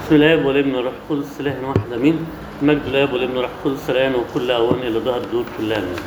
بسم الله والابن والروح القدس اله واحد امين مجد الله والابن والروح القدس الان وكل اوان الى ظهر دور كلها امين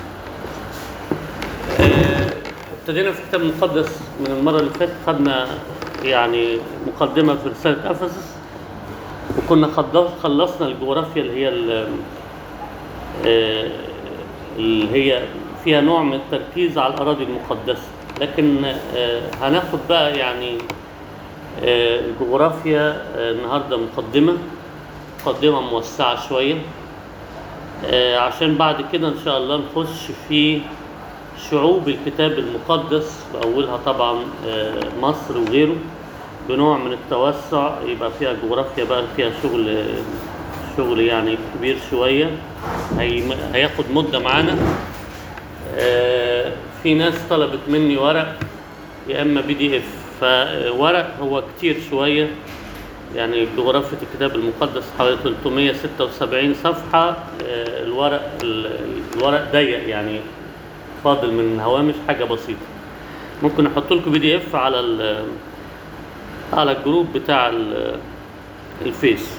آه، ابتدينا في الكتاب المقدس من المره اللي فاتت خدنا يعني مقدمه في رساله افسس وكنا خلص- خلصنا الجغرافيا اللي هي ال- آه، اللي هي فيها نوع من التركيز على الاراضي المقدسه لكن آه، هناخد بقى يعني آه، الجغرافيا آه، النهارده مقدمه مقدمه موسعه شويه آه، عشان بعد كده ان شاء الله نخش في شعوب الكتاب المقدس باولها طبعا آه، مصر وغيره بنوع من التوسع يبقى فيها جغرافيا بقى فيها شغل شغل يعني كبير شويه هي هياخد مده معانا آه، في ناس طلبت مني ورق يا اما بي دي اف فورق هو كتير شويه يعني جغرافية الكتاب المقدس حوالي 376 صفحة آه، الورق ال- الورق ضيق يعني فاضل من الهوامش حاجة بسيطة ممكن احط لكم بي دي اف على ال- على الجروب بتاع ال- الفيس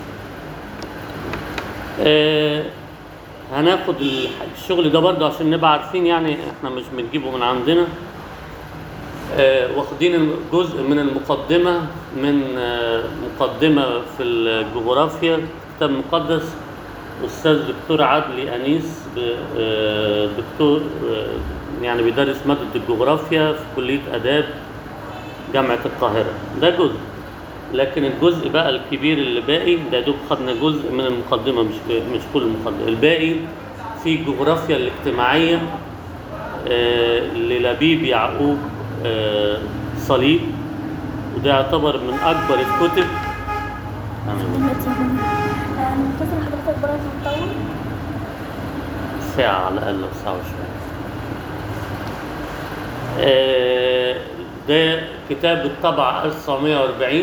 آه، هناخد ال- الشغل ده برضه عشان نبقى عارفين يعني احنا مش بنجيبه من عندنا آه، واخدين جزء من المقدمة من آه، مقدمة في الجغرافيا الكتاب المقدس أستاذ دكتور عدلي أنيس ب- آه، دكتور آه، يعني بيدرس مادة الجغرافيا في كلية آداب جامعة القاهرة ده جزء لكن الجزء بقى الكبير اللي باقي ده يا دوب خدنا جزء من المقدمة مش مش كل المقدمة الباقي في الجغرافيا الاجتماعية آه، للبيب يعقوب آه، صليب وده يعتبر من أكبر الكتب دلوقتي انا متصل حضرتك بره هنطول ساعة على الأقل أو ساعة وشوية آه، ده كتاب الطبعة 1940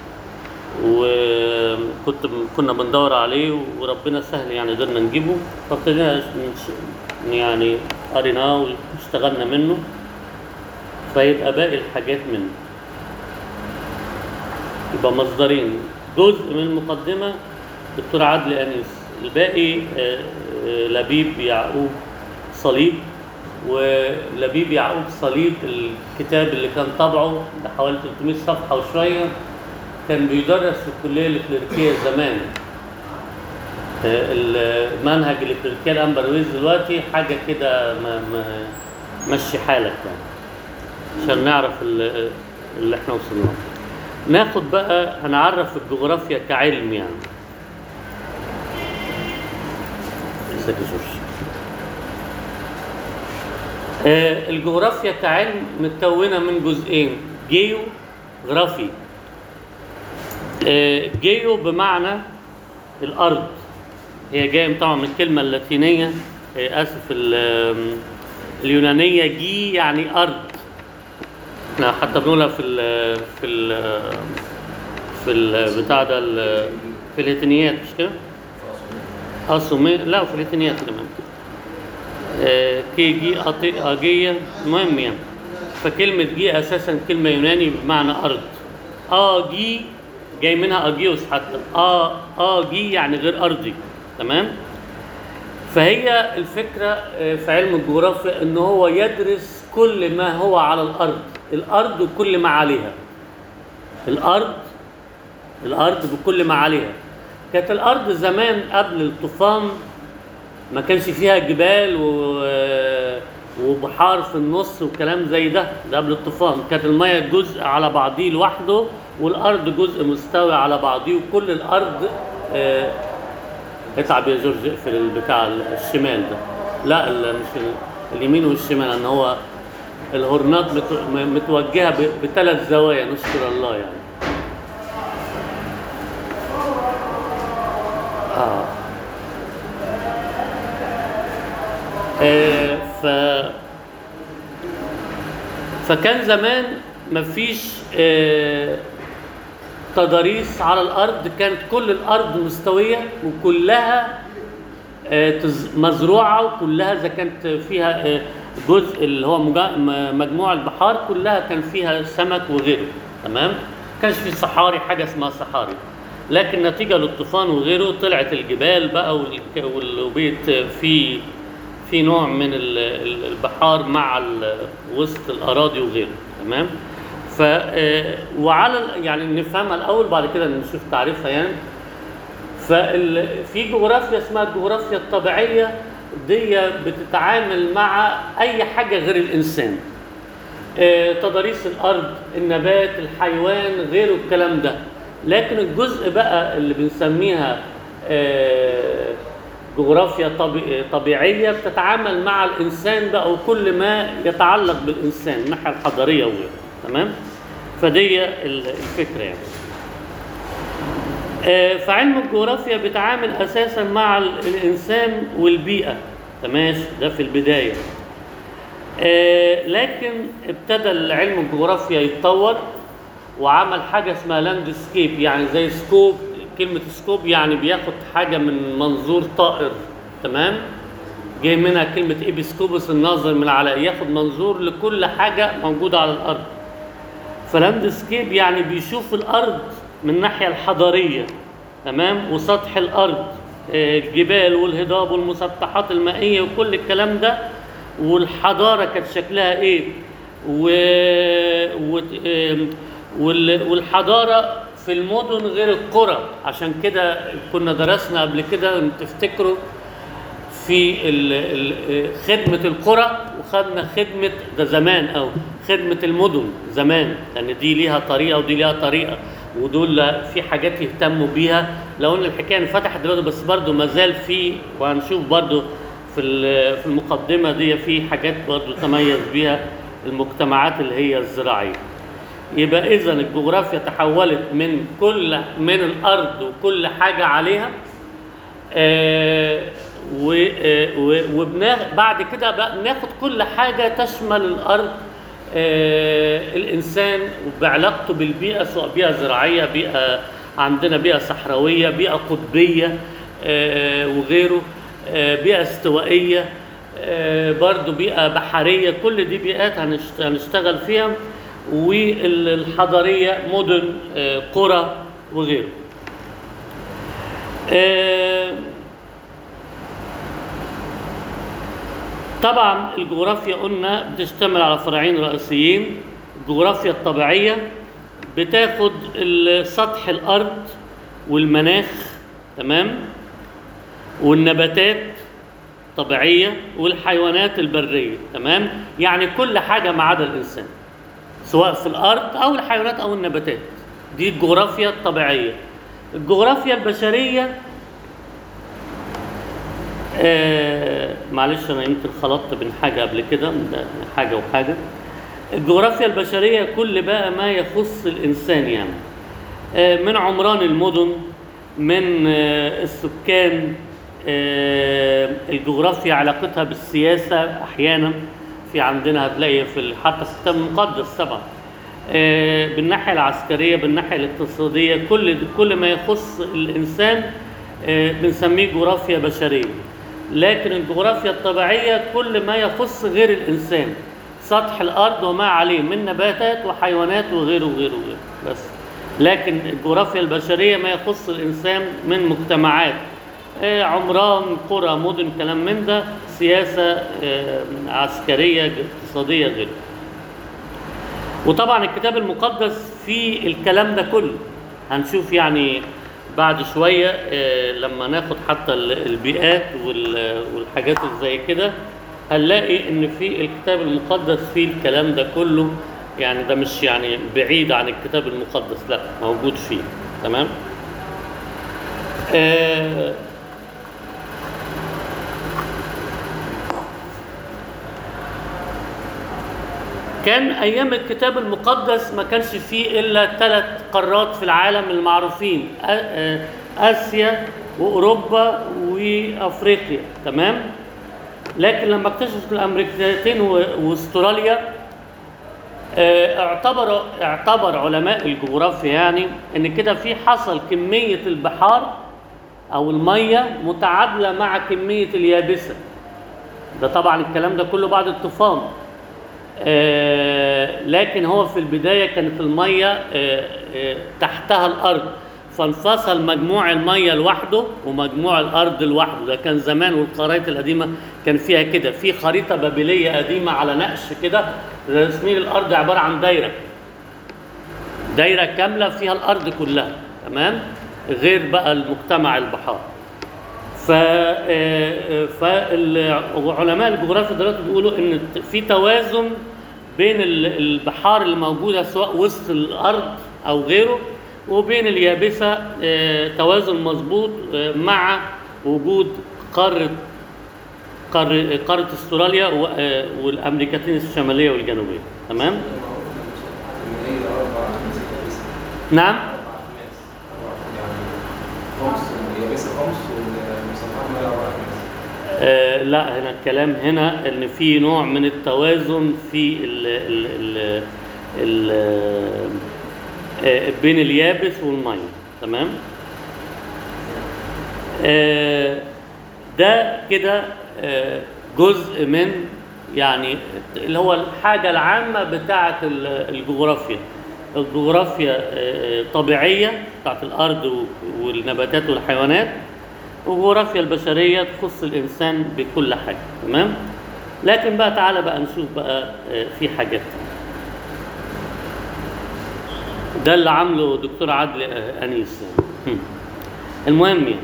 وكنت كنا بندور عليه وربنا سهل يعني قدرنا نجيبه فابتدينا نش- يعني قريناه واشتغلنا منه فيبقى باقي الحاجات منه يبقى مصدرين جزء من المقدمة دكتور عادل أنيس الباقي آه، آه، لبيب يعقوب صليب ولبيب يعقوب صليب الكتاب اللي كان طبعه ده حوالي 300 صفحة وشوية كان بيدرس في الكلية الإكليريكية زمان آه، المنهج الإكليريكية الأمبرويز دلوقتي حاجة كده ما ما مشي حالك يعني عشان نعرف ال- اللي احنا وصلنا له. ناخد بقى هنعرف الجغرافيا كعلم يعني ازيك يا جورج آه، الجغرافيا كعلم متكونة من جزئين جيوغرافي آه، جيو بمعنى الأرض هي جاية طبعا من الكلمة اللاتينية آه، آسف ال- آم، اليونانية جي يعني أرض احنا حتى بنقولها في ال في ال في البتاع ده ال- في اللاتينيات مش كده؟ أصومي لا في اللاتينيات كمان آه، كي جي أطي أجية المهم يعني فكلمة جي أساسا كلمة يوناني بمعنى أرض آه جي جاي منها أجيوس حتى آه آه جي يعني غير أرضي تمام؟ فهي الفكرة آه، في علم الجغرافيا ان هو يدرس كل ما هو على الارض الارض وكل ما عليها الارض الارض بكل ما عليها كانت الارض زمان قبل الطوفان ما كانش فيها جبال و... وبحار في النص وكلام زي ده ده قبل الطوفان كانت المية جزء على بعضيه لوحده والارض جزء مستوي على بعضيه وكل الارض آه، اتعب يا جورج اقفل البتاع الشمال ده لا ال- مش ال- اليمين والشمال ان هو الهورنات مت- م- متوجهه ب- بثلاث زوايا نشكر الله يعني اه آه، ف فكان زمان مفيش آه، تضاريس على الارض كانت كل الارض مستويه وكلها آه، تز- مزروعه وكلها اذا كانت فيها آه، جزء اللي هو مجا- م- مجموع البحار كلها كان فيها سمك وغيره تمام؟ ما كانش في صحاري حاجه اسمها صحاري لكن نتيجه للطوفان وغيره طلعت الجبال بقى والك- وال- وبقت في في نوع من ال- ال- البحار مع ال- وسط الاراضي وغيره تمام ف آه، وعلى ال- يعني نفهمها الاول بعد كده نشوف تعريفها يعني فال... في جغرافيا اسمها الجغرافيا الطبيعية دي بتتعامل مع أي حاجة غير الإنسان آه، تضاريس الأرض النبات الحيوان غيره الكلام ده لكن الجزء بقى اللي بنسميها آه، جغرافيا طبي... طبيعية بتتعامل مع الإنسان بقى وكل ما يتعلق بالإنسان الناحية الحضارية وغيره تمام فدي ال- الفكرة يعني آه، فعلم الجغرافيا بيتعامل اساسا مع ال- الانسان والبيئه تمام ده في البدايه آه، لكن ابتدى علم الجغرافيا يتطور وعمل حاجه اسمها لاندسكيب يعني زي سكوب كلمه سكوب يعني بياخد حاجه من منظور طائر تمام جاي منها كلمه ايبسكوبس الناظر من على ياخد منظور لكل حاجه موجوده على الارض فلاندسكيب يعني بيشوف الارض من الناحيه الحضاريه تمام وسطح الارض آه، الجبال والهضاب والمسطحات المائيه وكل الكلام ده والحضاره كانت شكلها ايه و... و... آم، وال... والحضاره في المدن غير القرى عشان كده كنا درسنا قبل كده إن تفتكروا في ال- ال- خدمة القرى وخدنا خدمة ده زمان أو خدمة المدن زمان لأن دي ليها طريقة ودي ليها طريقة ودول في حاجات يهتموا بيها لو ان الحكايه انفتحت دلوقتي بس برضو ما زال في وهنشوف برضو في ال- في المقدمه دي في حاجات برضو تميز بيها المجتمعات اللي هي الزراعيه يبقى اذا الجغرافيا تحولت من كل من الارض وكل حاجه عليها آه، و- آه، و- وبنا- بعد كده بقى ناخد كل حاجه تشمل الارض آه، الانسان بعلاقته بالبيئه سواء بيئه زراعيه بيئه عندنا بيئه صحراويه بيئه قطبيه آه، وغيره آه، بيئه استوائيه آه، برضو بيئه بحريه كل دي بيئات هنشت- هنشتغل فيها والحضريه مدن آه، قرى وغيره آه، طبعا الجغرافيا قلنا بتشتمل على فرعين رئيسيين الجغرافيا الطبيعية بتاخد ال- سطح الأرض والمناخ تمام والنباتات طبيعية والحيوانات البرية تمام يعني كل حاجة ما عدا الإنسان سواء في الأرض أو الحيوانات أو النباتات دي الجغرافيا الطبيعية الجغرافيا البشرية آه معلش انا يمكن خلطت بين حاجه قبل كده ده حاجه وحاجه الجغرافيا البشريه كل بقى ما يخص الانسان يعني آه من عمران المدن من آه السكان آه الجغرافيا علاقتها بالسياسه احيانا في عندنا هتلاقي في ال- حتى في الكتاب المقدس طبعا آه، بالناحيه العسكريه بالناحيه الاقتصاديه كل كل ما يخص الانسان آه، بنسميه جغرافيا بشريه لكن الجغرافيا الطبيعيه كل ما يخص غير الانسان سطح الارض وما عليه من نباتات وحيوانات وغيره وغيره وغيره بس لكن الجغرافيا البشريه ما يخص الانسان من مجتمعات آه، عمران قرى مدن كلام من ده سياسه آه، عسكريه اقتصاديه غيره وطبعا الكتاب المقدس فيه الكلام ده كله هنشوف يعني بعد شوية آه، لما ناخد حتى ال- البيئات وال- والحاجات اللي زي كده هنلاقي ان في الكتاب المقدس فيه الكلام ده كله يعني ده مش يعني بعيد عن الكتاب المقدس لا موجود فيه تمام آه كان ايام الكتاب المقدس ما كانش فيه الا ثلاث قارات في العالم المعروفين آ- آ- اسيا واوروبا وافريقيا تمام لكن لما اكتشفوا الامريكتين و- واستراليا آه، اعتبر اعتبر علماء الجغرافيا يعني ان كده في حصل كميه البحار او الميه متعادله مع كميه اليابسه ده طبعا الكلام ده كله بعد الطوفان آه، لكن هو في البدايه كانت الميه آه، آه، تحتها الارض فانفصل مجموع الميه لوحده ومجموع الارض لوحده ده كان زمان والخرائط القديمه كان فيها كده في خريطه بابليه قديمه على نقش كده رسمين الارض عباره عن دايره دايره كامله فيها الارض كلها تمام غير بقى المجتمع البحار ف فالعلماء الجغرافيا دلوقتي بيقولوا ان في توازن بين ال- البحار اللي موجوده سواء وسط الارض او غيره وبين اليابسه آه، توازن مظبوط آه، مع وجود قاره قاره قاره استراليا و- آه، والامريكتين الشماليه والجنوبيه تمام اللي هي أربع خمس يابسة نعم أربع خماس يعني خمس اليابسة خمس والمسطحات مية أربع خماس آه لا هنا الكلام هنا ان في نوع من التوازن في ال ال ال ال آه بين اليابس والميه تمام آه ده كده آه جزء من يعني اللي هو الحاجة العامة بتاعة ال- الجغرافيا الجغرافيا آه، طبيعية بتاعة الأرض و- والنباتات والحيوانات والجغرافيا البشرية تخص الإنسان بكل حاجة تمام لكن بقى تعالى بقى نشوف بقى آه، في حاجات ده اللي عامله دكتور عادل آه، أنيس يعني. هم. المهم يعني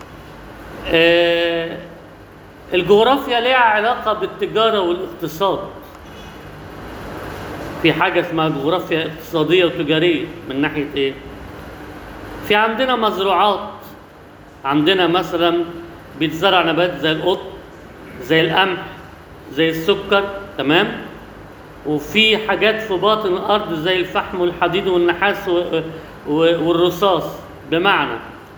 آه، الجغرافيا ليها علاقة بالتجارة والاقتصاد في حاجة اسمها جغرافيا اقتصادية وتجارية من ناحية ايه؟ في عندنا مزروعات عندنا مثلا بيتزرع نبات زي القطن زي القمح زي السكر تمام وفي حاجات في باطن الارض زي الفحم والحديد والنحاس و- و- والرصاص بمعنى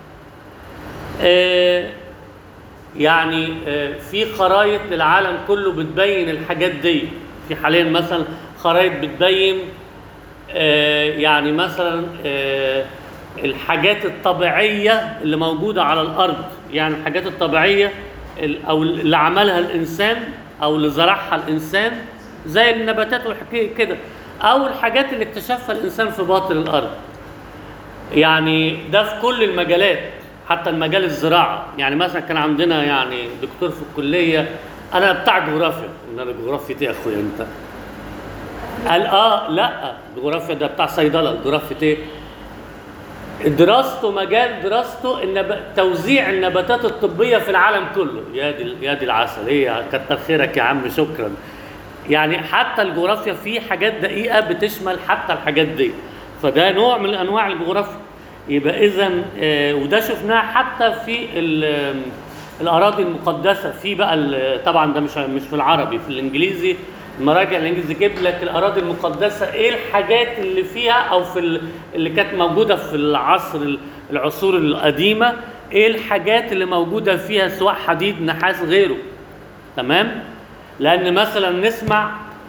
آه، يعني آه، في خرائط للعالم كله بتبين الحاجات دي في حاليا مثلا خرائط بتبين آه، يعني مثلا آه، الحاجات الطبيعية اللي موجودة على الأرض يعني الحاجات الطبيعية ال- أو اللي عملها الإنسان أو اللي زرعها الإنسان زي النباتات والحكاية كده أو الحاجات اللي اكتشفها الإنسان في باطن الأرض يعني ده في كل المجالات حتى المجال الزراعة يعني مثلا كان عندنا يعني دكتور في الكلية أنا بتاع جغرافيا إن أنا جغرافيا إيه يا أخويا أنت قال اه لا جغرافيا ده بتاع صيدله جغرافيا ايه دراسته مجال دراسته النب... توزيع النباتات الطبيه في العالم كله يا دي يا دي العسل ايه كتر خيرك يا عم شكرا يعني حتى الجغرافيا فيه حاجات دقيقه بتشمل حتى الحاجات دي فده نوع من انواع الجغرافيا يبقى اذا آه وده شفناه حتى في ال- الاراضي المقدسه في بقى ال- طبعا ده مش مش في العربي في الانجليزي المراجع الانجليزي جيب لك الاراضي المقدسه ايه الحاجات اللي فيها او في ال- اللي كانت موجوده في العصر ال- العصور القديمه ايه الحاجات اللي موجوده فيها سواء حديد نحاس غيره تمام لان مثلا نسمع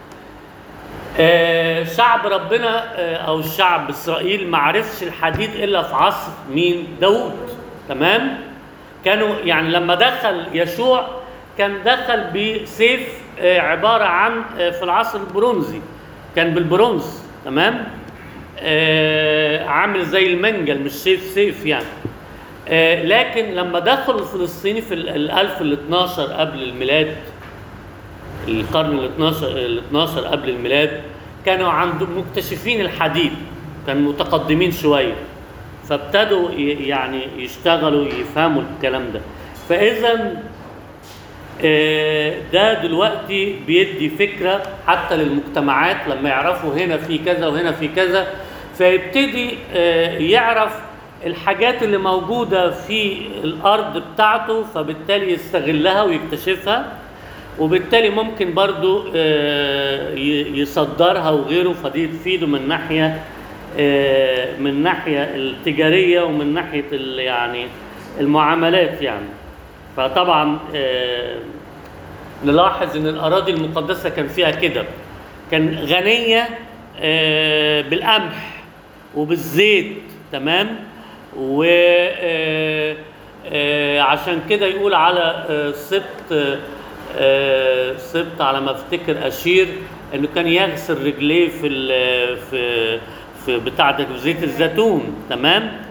آه، شعب ربنا آه، او الشعب اسرائيل ما عرفش الحديد الا في عصر مين داوود تمام كانوا يعني لما دخل يشوع كان دخل بسيف آه، عباره عن آه، في العصر البرونزي كان بالبرونز تمام آه، عامل زي المنجل مش سيف سيف يعني آه، لكن لما دخل الفلسطيني في ال- الألف ال 12 قبل الميلاد القرن ال 12 ال 12 قبل الميلاد كانوا عندهم مكتشفين الحديد كانوا متقدمين شويه فابتدوا ي- يعني يشتغلوا يفهموا الكلام ده فاذا آه، ده دلوقتي بيدي فكره حتى للمجتمعات لما يعرفوا هنا في كذا وهنا في كذا فيبتدي آه، يعرف الحاجات اللي موجوده في الارض بتاعته فبالتالي يستغلها ويكتشفها وبالتالي ممكن برضو آه، ي- يصدرها وغيره فدي تفيده من ناحيه آه، من ناحيه التجاريه ومن ناحيه ال- يعني المعاملات يعني فطبعا آه، نلاحظ ان الاراضي المقدسه كان فيها كده كان غنيه آه، بالقمح وبالزيت تمام و آه، آه، عشان كده يقول على آه، سبط آه، سبط على ما افتكر اشير انه كان يغسل رجليه في ال- في في بتاع ده زيت الزيتون تمام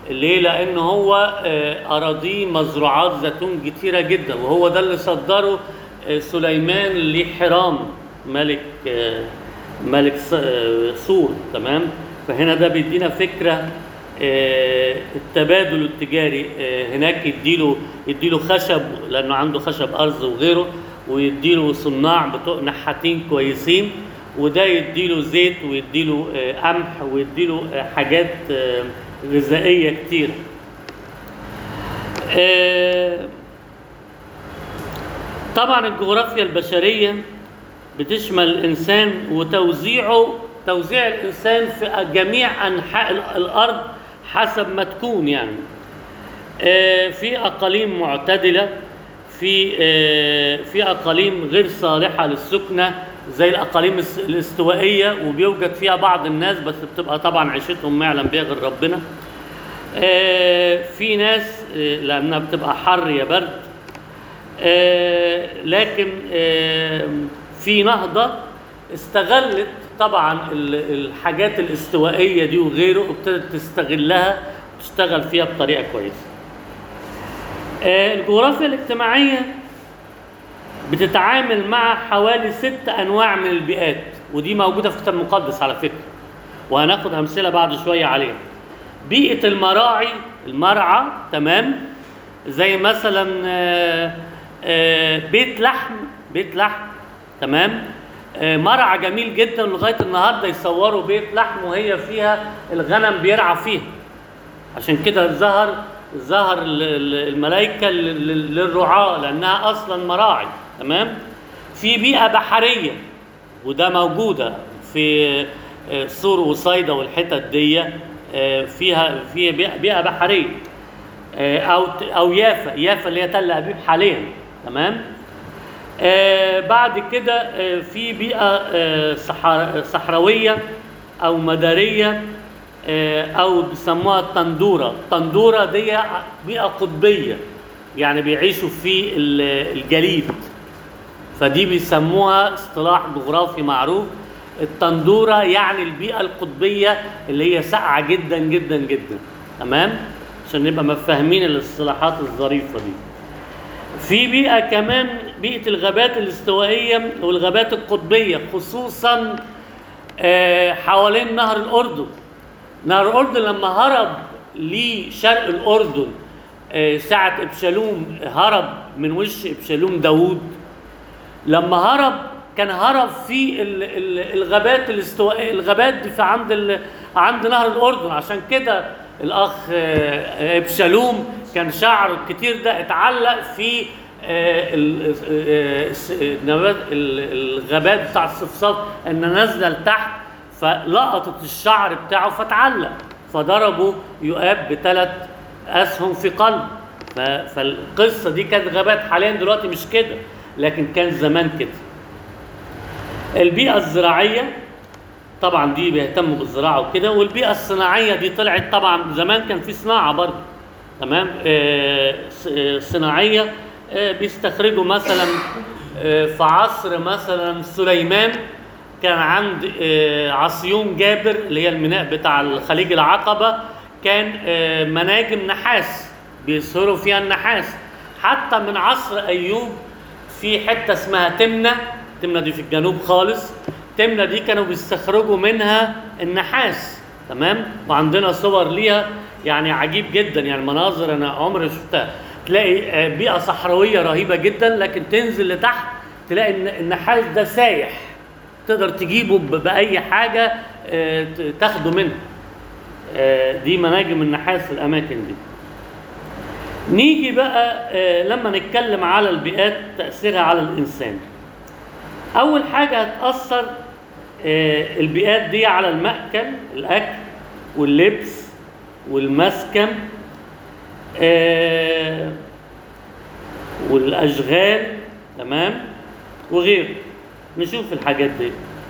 ليه؟ لأن هو آه، أراضيه مزروعات زيتون كتيرة جدا وهو ده اللي صدره آه، سليمان لحرام ملك آه، ملك ص- آه، صور تمام؟ فهنا ده بيدينا فكرة آه، التبادل التجاري آه، هناك يديله يديله خشب لأنه عنده خشب أرز وغيره ويديله صناع بتوع نحاتين كويسين وده يديله زيت ويديله آه، قمح ويديله آه، حاجات آه، غذائية كتير آه، طبعا الجغرافيا البشرية بتشمل الإنسان وتوزيعه توزيع الإنسان في جميع أنحاء ال- الأرض حسب ما تكون يعني آه، في أقاليم معتدلة في آه، في أقاليم غير صالحة للسكنة زي الأقاليم الس- الاستوائية وبيوجد فيها بعض الناس بس بتبقى طبعا عيشتهم ما يعلم بها غير ربنا آه، في ناس آه، لأنها بتبقى حر يا برد آه، لكن آه، في نهضة استغلت طبعا ال- الحاجات الاستوائية دي وغيره وابتدت تستغلها وتشتغل فيها بطريقة كويسة آه، الجغرافيا الاجتماعية بتتعامل مع حوالي ست أنواع من البيئات ودي موجودة في الكتاب المقدس على فكرة وهناخد أمثلة بعد شوية عليها بيئة المراعي المرعى تمام زي مثلا آه، آه، بيت لحم بيت لحم تمام آه، مرعى جميل جدا لغايه النهارده يصوروا بيت لحم وهي فيها الغنم بيرعى فيها عشان كده ظهر ظهر ال- ال- الملائكه لل- لل- للرعاة لانها اصلا مراعي تمام في بيئه بحريه وده موجوده في آه، سور وصيدا والحتت دي آه، فيها فيها بيئه بيئة بحريه آه، او او يافا يافا اللي هي تل ابيب حاليا تمام آه بعد كده آه في بيئه آه صحر- صحراويه او مداريه آه او بيسموها الطندوره الطندوره دي بيئه قطبيه يعني بيعيشوا في ال- الجليد فدي بيسموها اصطلاح جغرافي معروف الطندوره يعني البيئه القطبيه اللي هي ساقعه جدا جدا جدا تمام عشان نبقى مفاهمين الاصطلاحات الظريفه دي في بيئة كمان بيئة الغابات الاستوائية والغابات القطبية خصوصا آه، حوالين نهر الأردن نهر الأردن لما هرب لشرق الأردن آه، ساعة إبشالوم هرب من وش إبشالوم داوود لما هرب كان هرب في ال- ال- الغابات الاستوائية الغابات دي في عند ال- عند نهر الأردن عشان كده الأخ آه، إبشالوم كان شعره الكتير ده اتعلق في آه، ال- آه، الس- نبات ال- الغابات بتاع الصفصاف ان نازله لتحت فلقطت الشعر بتاعه فتعلق فضربوا يؤاب بثلاث اسهم في قلب ف- فالقصه دي كانت غابات حاليا دلوقتي مش كده لكن كان زمان كده البيئه الزراعيه طبعا دي بيهتموا بالزراعه وكده والبيئه الصناعيه دي طلعت طبعا زمان كان في صناعه برضه تمام آه ص- آه، صناعيه آه بيستخرجوا مثلا آه في عصر مثلا سليمان كان عند آه عصيون جابر اللي هي الميناء بتاع الخليج العقبه كان آه مناجم نحاس بيصهروا فيها النحاس حتى من عصر ايوب في حته اسمها تمنه تمنه دي في الجنوب خالص تمنه دي كانوا بيستخرجوا منها النحاس تمام وعندنا صور ليها يعني عجيب جدا يعني مناظر انا عمري ما شفتها تلاقي آه، بيئه صحراويه رهيبه جدا لكن تنزل لتحت تلاقي الن- النحاس ده سايح تقدر تجيبه ب- باي حاجه آه، ت- تاخده منها آه، دي مناجم النحاس في الاماكن دي نيجي بقى آه، لما نتكلم على البيئات تأثيرها على الإنسان أول حاجة هتأثر آه، البيئات دي على المأكل الأكل واللبس والمسكن آه، والأشغال تمام وغيره نشوف الحاجات دي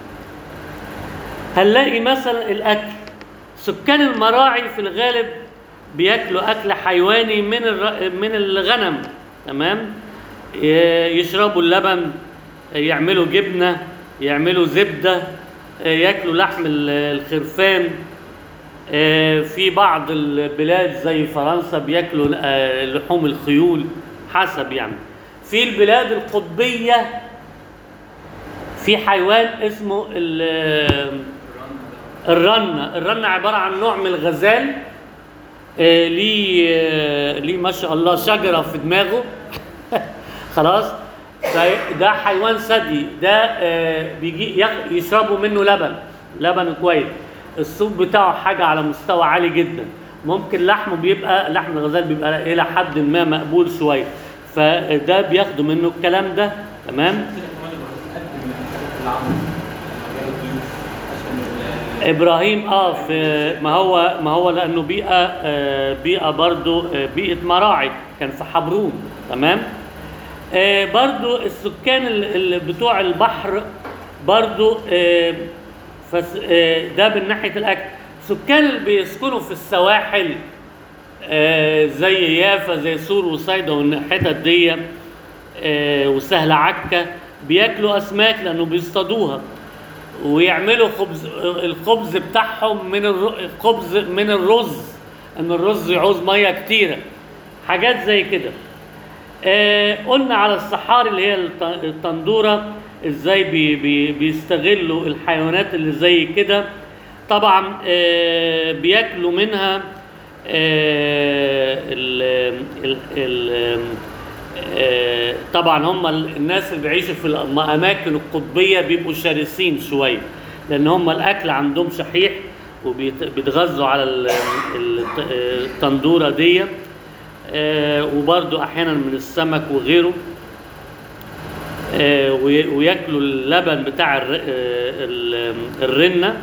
هنلاقي مثلا الأكل سكان المراعي في الغالب بياكلوا أكل حيواني من الر... من الغنم تمام ي- يشربوا اللبن يعملوا جبنة يعملوا زبدة ياكلوا لحم ال- الخرفان آه، في بعض البلاد زي فرنسا بياكلوا آه، لحوم الخيول حسب يعني في البلاد القطبية في حيوان اسمه ال- الرنة الرنة عبارة عن نوع من الغزال آه، ليه آه، ليه ما شاء الله شجرة في دماغه خلاص فده حيوان ثدي ده آه، بيجي يغ- يشربوا منه لبن لبن كويس الصوت بتاعه حاجة على مستوى عالي جدا ممكن لحمه بيبقى لحم الغزال بيبقى إلى حد ما مقبول شوية فده بياخدوا منه الكلام ده تمام ابراهيم اه في ما هو ما هو لانه بيئه آه بيئه برضو آه بيئه مراعي كان في حبرون تمام آه برضو السكان ال- ال- بتوع البحر برضو آه فس آه ده من ناحيه الاكل سكان اللي بيسكنوا في السواحل آه زي يافا زي سور وصيدا والحتت دي آه وسهل عكا بياكلوا اسماك لانه بيصطادوها ويعملوا خبز الخبز بتاعهم من الر- الخبز من الرز ان الرز يعوز ميه كتيره حاجات زي كده آه قلنا على الصحاري اللي هي الت- التندوره ازاي بي بي بيستغلوا الحيوانات اللي زي كده طبعا آه بياكلوا منها آه ال ال ال آه، طبعا هم ال- الناس اللي بيعيشوا في الاماكن القطبيه بيبقوا شرسين شويه لان هم الاكل عندهم شحيح وبيتغذوا على ال- ال- التندوره دي آه، وبرضو احيانا من السمك وغيره آه، وي- وياكلوا اللبن بتاع الر- آه، ال- الرنه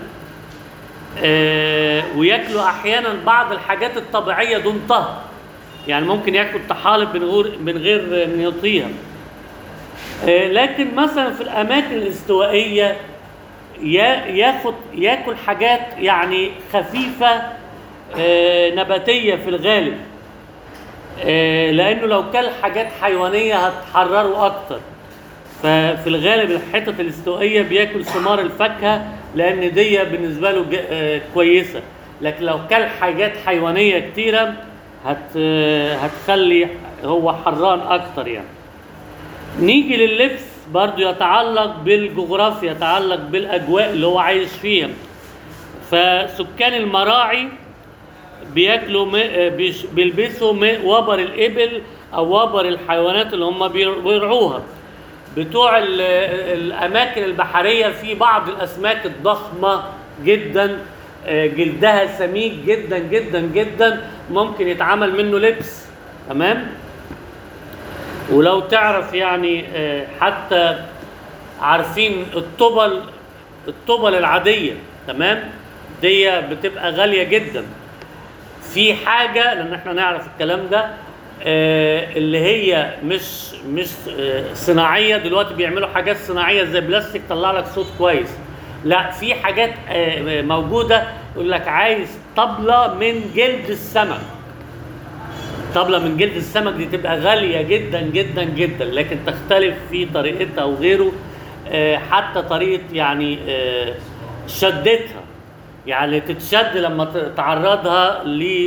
آه، وياكلوا احيانا بعض الحاجات الطبيعيه دون طهي يعني ممكن ياكل طحالب من غير من غير ان يطيها آه، لكن مثلا في الاماكن الاستوائيه يا- ياخد ياكل حاجات يعني خفيفه آه، نباتيه في الغالب آه، لانه لو كل حاجات حيوانيه هتحرره اكتر ففي الغالب الحتت الاستوائيه بياكل ثمار الفاكهه لان دي بالنسبه له ج- آه، كويسه لكن لو كل حاجات حيوانيه كتيره هت آه، هتخلي هو حران اكتر يعني نيجي لللبس برضو يتعلق بالجغرافيا يتعلق بالاجواء اللي هو عايش فيها فسكان المراعي بياكلوا م- آه، بيش- بيلبسوا م- وبر الابل او وبر الحيوانات اللي هم بير- بيرعوها بتوع ال- الاماكن البحريه في بعض الاسماك الضخمه جدا آه، جلدها سميك جدا جدا جدا ممكن يتعمل منه لبس تمام ولو تعرف يعني آه، حتى عارفين الطبل الطبل العاديه تمام دي بتبقى غاليه جدا في حاجه لان احنا نعرف الكلام ده آه، اللي هي مش مش آه، صناعيه دلوقتي بيعملوا حاجات صناعيه زي بلاستيك طلع لك صوت كويس لا في حاجات آه، موجوده يقول لك عايز طبله من جلد السمك طبله من جلد السمك دي تبقى غاليه جدا جدا جدا لكن تختلف في طريقتها وغيره آه، حتى طريقه يعني آه، شدتها يعني تتشد لما ت- تعرضها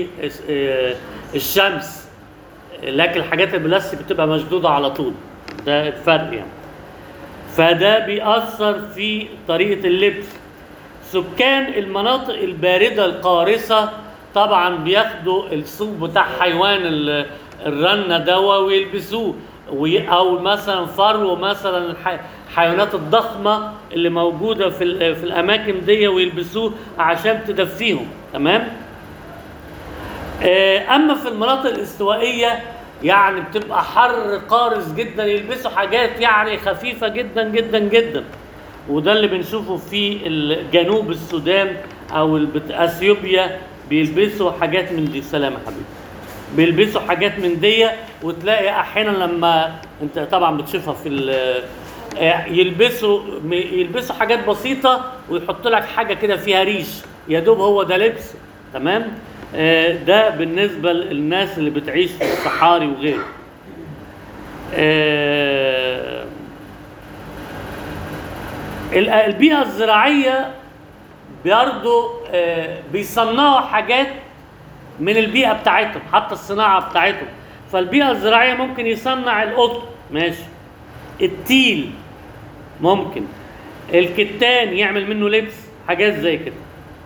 للشمس لكن الحاجات البلاستيك بتبقى مشدوده على طول ده الفرق يعني فده بيأثر في طريقه اللبس سكان المناطق الباردة القارصة طبعا بياخدوا الصوف بتاع حيوان ال- الرنة دوا ويلبسوه وي- او مثلا فرو مثلا الح- الحيوانات الضخمة اللي موجودة في ال- في الاماكن دي ويلبسوه عشان تدفيهم تمام آه، اما في المناطق الاستوائيه يعني بتبقى حر قارس جدا يلبسوا حاجات يعني خفيفه جدا جدا جدا وده اللي بنشوفه في ال- جنوب السودان او البت- اثيوبيا بيلبسوا حاجات من دي سلام يا حبيبي بيلبسوا حاجات من دي وتلاقي احيانا لما انت طبعا بتشوفها في ال- آه، يلبسوا م- يلبسوا حاجات بسيطه ويحط لك حاجه كده فيها ريش يا دوب هو ده لبس تمام آه، ده بالنسبه للناس اللي بتعيش في الصحاري وغيره آه، ال- البيئه الزراعيه برضه آه، بيصنعوا حاجات من البيئه بتاعتهم حتى الصناعه بتاعتهم فالبيئه الزراعيه ممكن يصنع القطن ماشي التيل ممكن الكتان يعمل منه لبس حاجات زي كده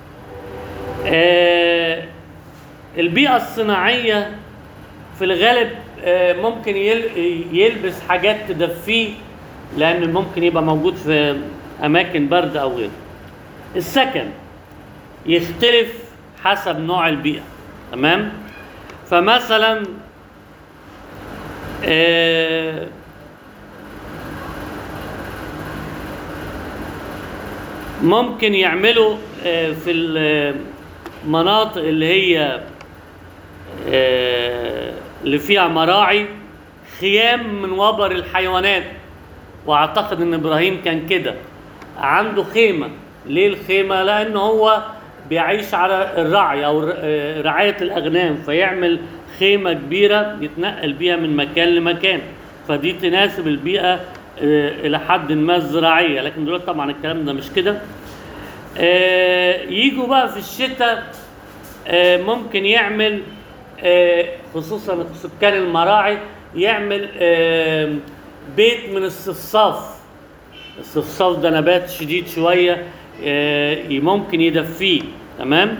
آه البيئة الصناعية في الغالب آه ممكن يل- يلبس حاجات تدفيه لأن ممكن يبقى موجود في أماكن برد أو غيره السكن يختلف حسب نوع البيئة تمام فمثلا آه ممكن يعملوا آه، في المناطق اللي هي آه، اللي فيها مراعي خيام من وبر الحيوانات واعتقد ان ابراهيم كان كده عنده خيمه ليه الخيمه لان هو بيعيش على الرعي او ر- آه، رعايه الاغنام فيعمل خيمه كبيره يتنقل بيها من مكان لمكان فدي تناسب البيئه آه، الى حد ما الزراعيه لكن دلوقتي طبعا الكلام ده مش كده آه، يجوا بقى في الشتاء آه، ممكن يعمل آه، خصوصا سكان المراعي يعمل آه، بيت من الصفصاف الصفصاف ده نبات شديد شوية آه، ممكن يدفيه تمام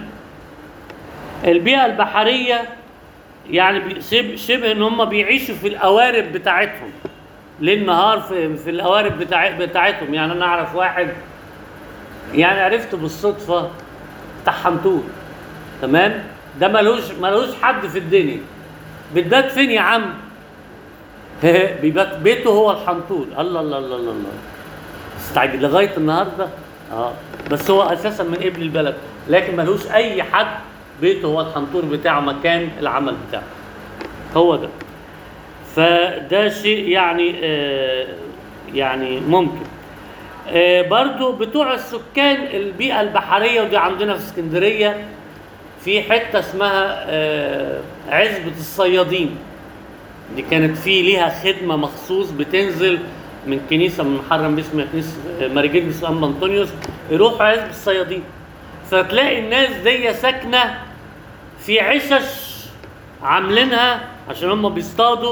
البيئة البحرية يعني بي- شبه, شبه ان هم بيعيشوا في القوارب بتاعتهم ليل نهار في, في القوارب بتاع بتاعتهم يعني انا اعرف واحد يعني عرفته بالصدفه بتاع حنطور تمام ده ملوش ملوش حد في الدنيا بتبات فين يا عم بيبات بيته هو الحنطور الله الله الله الله الله استعجل لغايه النهارده اه بس هو اساسا من ابن البلد لكن ملوش اي حد بيته هو الحنطور بتاعه مكان العمل بتاعه هو ده فده شيء يعني آه يعني ممكن آه برضو بتوع السكان البيئة البحرية ودي عندنا في اسكندرية في حتة اسمها آه عزبة الصيادين دي كانت في ليها خدمة مخصوص بتنزل من كنيسة من محرم باسم كنيسة آه، ماريجينيوس أم أنطونيوس يروحوا عزبة الصيادين فتلاقي الناس دي ساكنة في عشش عاملينها عشان هم بيصطادوا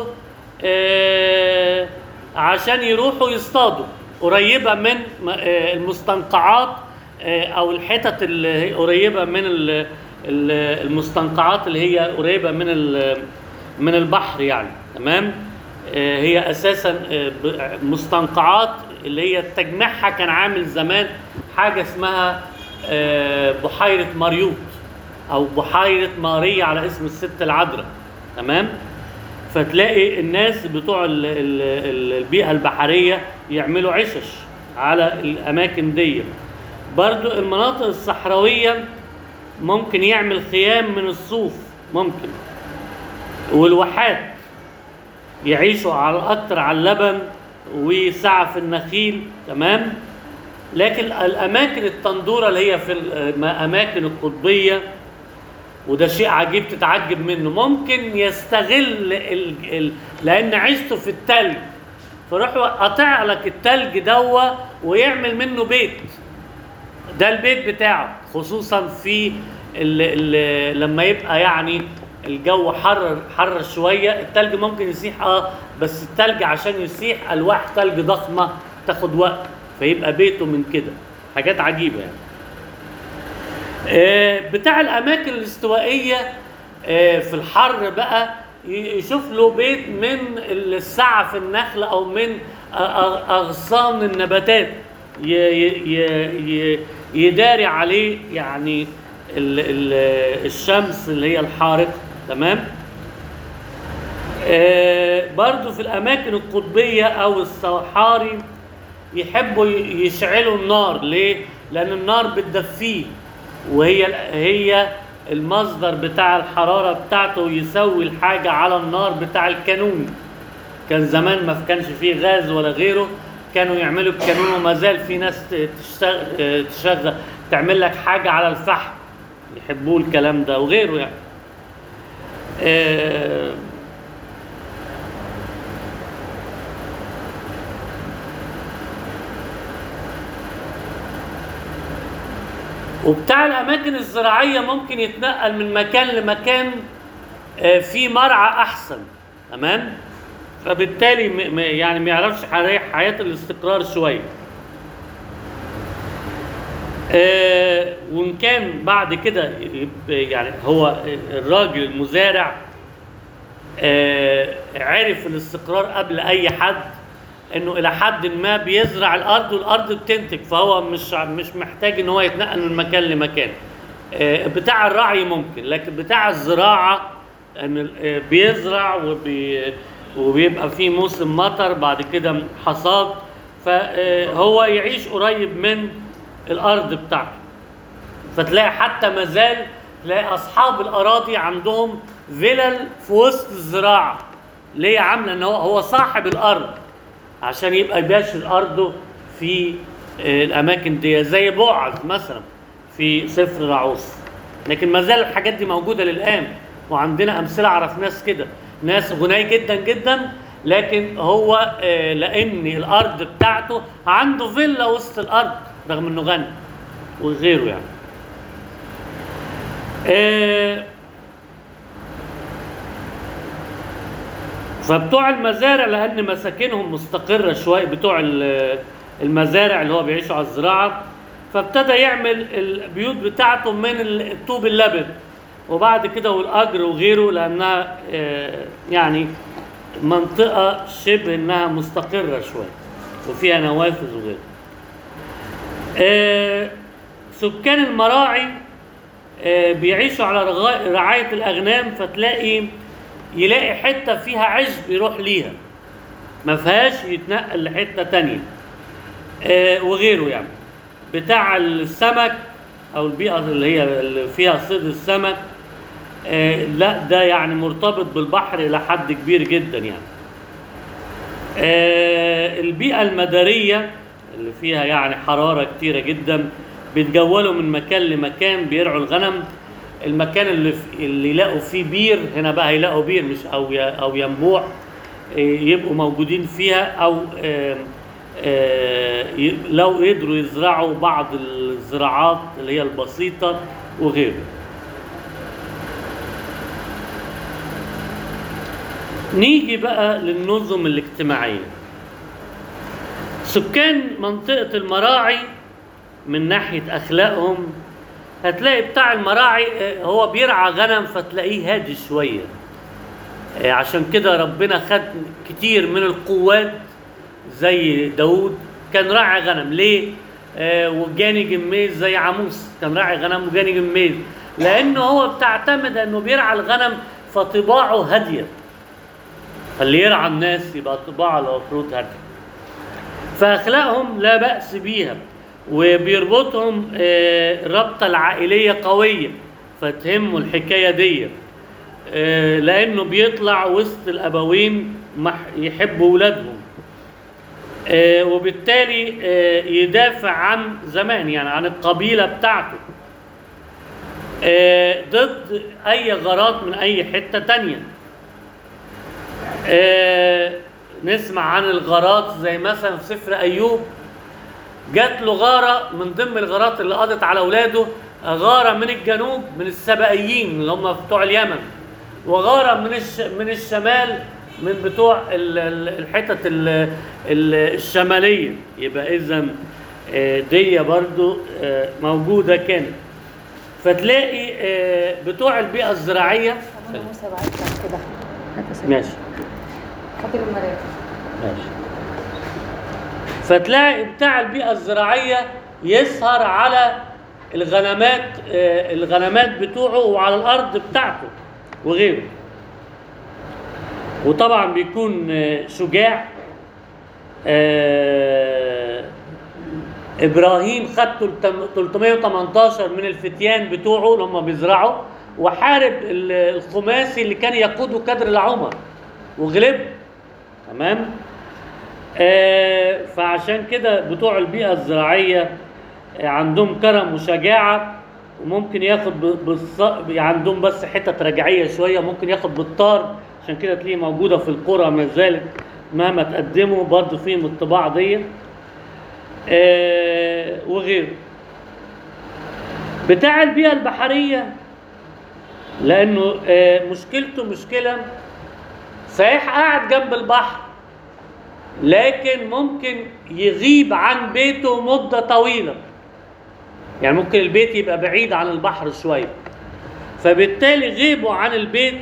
آه عشان يروحوا يصطادوا قريبة من م- آه المستنقعات آه أو الحتت اللي هي قريبة من ال- ال- المستنقعات اللي هي قريبة من ال- من البحر يعني تمام آه هي أساسا آه ب- مستنقعات اللي هي تجميعها كان عامل زمان حاجة اسمها آه بحيرة مريوط او بحيره ماريا على اسم الست العذراء تمام فتلاقي الناس بتوع ال- ال- ال- البيئه البحريه يعملوا عشش على الاماكن دي برضو المناطق الصحراويه ممكن يعمل خيام من الصوف ممكن والواحات يعيشوا على اكتر على اللبن وسعف النخيل تمام لكن الاماكن التندوره اللي هي في الاماكن القطبيه وده شيء عجيب تتعجب منه ممكن يستغل ال... ال... لان عيشته في التلج فروح قاطع لك التلج دوا ويعمل منه بيت ده البيت بتاعه خصوصا في ال... ال... لما يبقى يعني الجو حر حر شويه التلج ممكن يسيح اه بس التلج عشان يسيح الواح تلج ضخمه تاخد وقت فيبقى بيته من كده حاجات عجيبه يعني آه، بتاع الاماكن الاستوائيه آه، في الحر بقى ي- يشوف له بيت من السعف النخل او من أ- أ- اغصان النباتات ي- ي- ي- ي- يداري عليه يعني ال- ال- الشمس اللي هي الحارقه تمام آه، برضو في الاماكن القطبيه او الصحاري يحبوا ي- يشعلوا النار ليه لان النار بتدفيه وهي هي المصدر بتاع الحراره بتاعته يسوي الحاجه على النار بتاع الكانون كان زمان ما كانش فيه غاز ولا غيره كانوا يعملوا الكانون وما زال في ناس ت- تشتغل تشغل تعمل لك حاجه على الفحم يحبوا الكلام ده وغيره يعني آه، وبتاع الاماكن الزراعيه ممكن يتنقل من مكان لمكان آه، في مرعى احسن تمام فبالتالي م- م- يعني ما يعرفش حياه حياة الاستقرار شويه آه، وان كان بعد كده يب- يعني هو الراجل المزارع آه، عرف الاستقرار قبل اي حد انه الى حد ما بيزرع الارض والارض بتنتج فهو مش مش محتاج ان هو يتنقل من مكان لمكان آه، بتاع الرعي ممكن لكن بتاع الزراعه ان آه، بيزرع وبي وبيبقى في موسم مطر بعد كده حصاد فهو يعيش قريب من الارض بتاعته فتلاقي حتى مازال تلاقي اصحاب الاراضي عندهم فلل في وسط الزراعه ليه عامله ان هو هو صاحب الارض عشان يبقى بيشر ارضه في آه، الاماكن دي زي بوعز مثلا في سفر رعوس لكن ما زال الحاجات دي موجوده للان وعندنا امثله اعرف ناس كده ناس غني جدا جدا لكن هو آه، لان الارض بتاعته عنده فيلا وسط الارض رغم انه غني وغيره يعني آه، فبتوع المزارع لان مساكنهم مستقره شويه بتوع ال- المزارع اللي هو بيعيشوا على الزراعه فابتدى يعمل البيوت بتاعته من الطوب اللبن وبعد كده والاجر وغيره لانها آه، يعني منطقه شبه انها مستقره شويه وفيها نوافذ وغيره. آه، سكان المراعي آه، بيعيشوا على رغا- رعايه الاغنام فتلاقي يلاقي حته فيها عشب يروح ليها ما فيهاش يتنقل لحته تانية آه وغيره يعني بتاع السمك او البيئه اللي هي اللي فيها صيد السمك آه لا ده يعني مرتبط بالبحر الى حد كبير جدا يعني آه البيئه المداريه اللي فيها يعني حراره كتيره جدا بيتجولوا من مكان لمكان بيرعوا الغنم المكان اللي في اللي يلاقوا فيه بير هنا بقى هيلاقوا بير مش او ي- او ينبوع آه، يبقوا موجودين فيها او آه، آه، ي- لو قدروا يزرعوا بعض الزراعات اللي هي البسيطه وغيره نيجي بقى للنظم الاجتماعيه سكان منطقه المراعي من ناحيه اخلاقهم هتلاقي بتاع المراعي آه، هو بيرعى غنم فتلاقيه هادي شويه آه، عشان كده ربنا خد كتير من القوات زي داود كان راعي غنم ليه آه، وجاني جميز زي عموس كان راعي غنم وجاني جميز لانه هو بتعتمد انه بيرعى الغنم فطباعه هاديه فاللي يرعى الناس يبقى طباعه المفروض هاديه فاخلاقهم لا باس بيها وبيربطهم آه، الرابطه العائليه قويه فتهمه الحكايه دي آه، لانه بيطلع وسط الابوين مح- يحبوا ولادهم آه، وبالتالي آه، يدافع عن زمان يعني عن القبيله بتاعته آه، ضد اي غارات من اي حته تانية آه، نسمع عن الغارات زي مثلا في سفر ايوب جات له غاره من ضمن الغارات اللي قضت على اولاده غاره من الجنوب من السبائيين اللي هم بتوع اليمن وغاره من الش من الشمال من بتوع ال- ال- الحتت ال- ال- الشماليه يبقى اذا دي برضو آه، موجوده كانت فتلاقي آه، بتوع البيئه الزراعيه أبونا موسى بعت لك كده هات يا سيدي. ماشي خاطر المرايه ماشي فتلاقي بتاع البيئة الزراعية يسهر على الغنمات آه، الغنمات بتوعه وعلى الأرض بتاعته وغيره وطبعا بيكون آه، شجاع آه، ابراهيم خد 318 من الفتيان بتوعه اللي هم بيزرعوا وحارب ال- الخماسي اللي كان يقوده كدر العمر وغلب تمام آه، فعشان كده بتوع البيئة الزراعية آه، عندهم كرم وشجاعة وممكن ياخد ب- بالص... عندهم بس حتت رجعية شوية ممكن ياخد بالطار عشان كده تلاقيه موجودة في القرى ما زالت مهما تقدموا برضه فيهم الطباع دي آه، وغيره بتاع البيئة البحرية لأنه آه، مشكلته مشكلة صحيح قاعد جنب البحر لكن ممكن يغيب عن بيته مدة طويلة يعني ممكن البيت يبقى بعيد عن البحر شوية فبالتالي غيبه عن البيت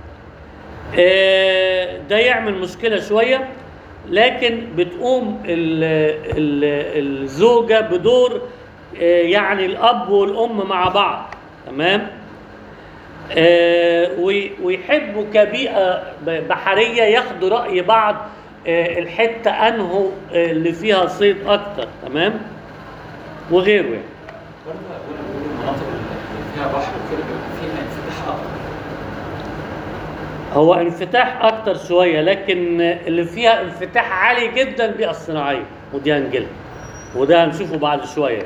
آه، ده يعمل مشكلة شوية لكن بتقوم ال ال الزوجة بدور آه، يعني الأب والأم مع بعض تمام آه، وي- ويحبوا كبيئة ب- بحرية ياخدوا رأي بعض آه، الحتة أنه آه، اللي فيها صيد أكتر تمام وغيره يعني برضه أقول بقول المناطق اللي فيها بحر وكده بيبقى فيها انفتاح أكتر هو انفتاح اكتر شويه لكن اللي فيها انفتاح عالي جدا البيئه الصناعيه ودي هنجيلها وده هنشوفه بعد شويه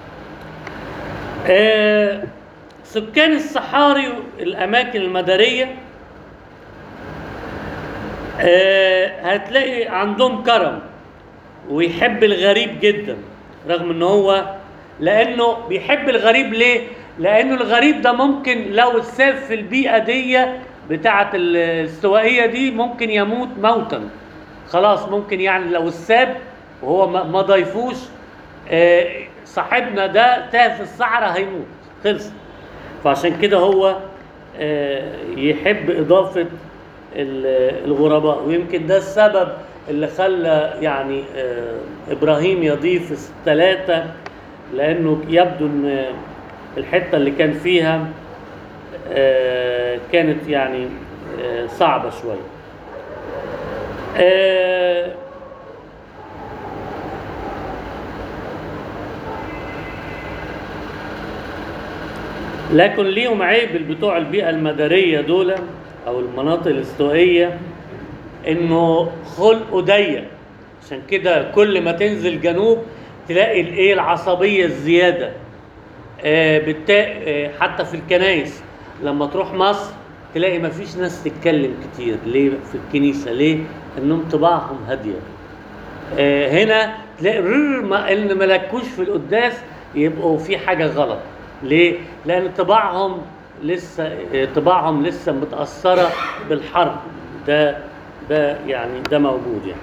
آه سكان الصحاري الاماكن المداريه آه هتلاقي عندهم كرم ويحب الغريب جدا رغم ان هو لانه بيحب الغريب ليه لانه الغريب ده ممكن لو اتساب في البيئه دي بتاعه الاستوائيه دي ممكن يموت موتا خلاص ممكن يعني لو اتساب وهو ما ما ضيفوش آه، صاحبنا ده تاه في الصحراء هيموت خلص فعشان كده هو آه، يحب اضافه ال- الغرباء ويمكن ده السبب اللي خلى يعني آه، ابراهيم يضيف الثلاثه لانه يبدو ان الحته اللي كان فيها آه، كانت يعني آه، صعبه شويه آه، لكن ليهم عيب بتوع البيئة المدارية دول أو المناطق الاستوائية إنه خلقه ضيق عشان كده كل ما تنزل جنوب تلاقي الإيه العصبية الزيادة آه بالتا... آه حتى في الكنايس لما تروح مصر تلاقي ما فيش ناس تتكلم كتير ليه في الكنيسة ليه؟ إنهم طباعهم هادية آه، هنا تلاقي رر ما اللي ملكوش في القداس يبقوا في حاجه غلط ليه لان طباعهم لسه آه، طباعهم لسه متاثره بالحرب ده ده يعني ده موجود يعني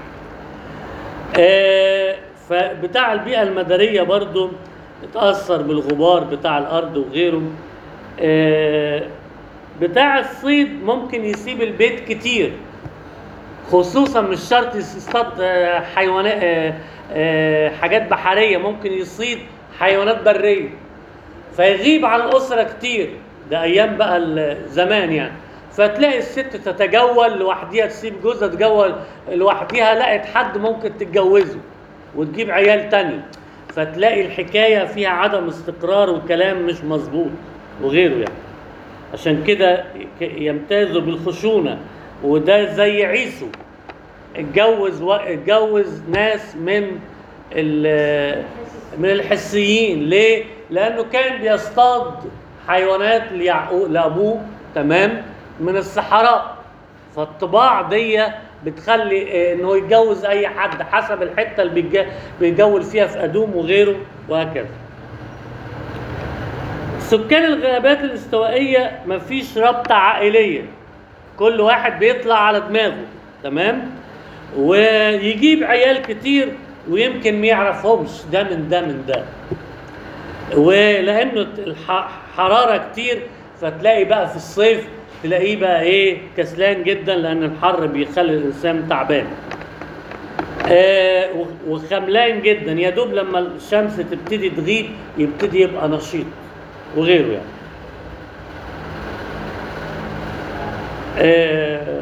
آه، فبتاع البيئه المداريه برضو اتاثر بالغبار بتاع الارض وغيره آه، بتاع الصيد ممكن يسيب البيت كتير خصوصا مش شرط يصطاد آه، حيوانات آه، آه، حاجات بحريه ممكن يصيد حيوانات بريه فيغيب عن الاسره كتير ده ايام بقى ال- زمان يعني فتلاقي الست تتجول لوحديها تسيب جوزها تتجول لوحديها لقت حد ممكن تتجوزه وتجيب عيال تاني فتلاقي الحكايه فيها عدم استقرار وكلام مش مظبوط وغيره يعني عشان كده ك- يمتازوا بالخشونه وده زي عيسو اتجوز و... اتجوز ناس من ال... من الحسيين ليه؟ لانه كان بيصطاد حيوانات ليعقوب لابوه تمام من الصحراء فالطباع دي بتخلي آه، انه يتجوز اي حد حسب الحته اللي بيتج- بيتجول فيها في ادوم وغيره وهكذا سكان الغابات الاستوائية مفيش رابطة عائلية كل واحد بيطلع على دماغه تمام ويجيب عيال كتير ويمكن ما يعرفهمش ده من ده من ده ولانه الحراره كتير فتلاقي بقى في الصيف تلاقيه بقى ايه كسلان جدا لان الحر بيخلي الانسان تعبان آه و- وخملان جدا يا دوب لما الشمس تبتدي تغيب يبتدي يبقى نشيط وغيره يعني آه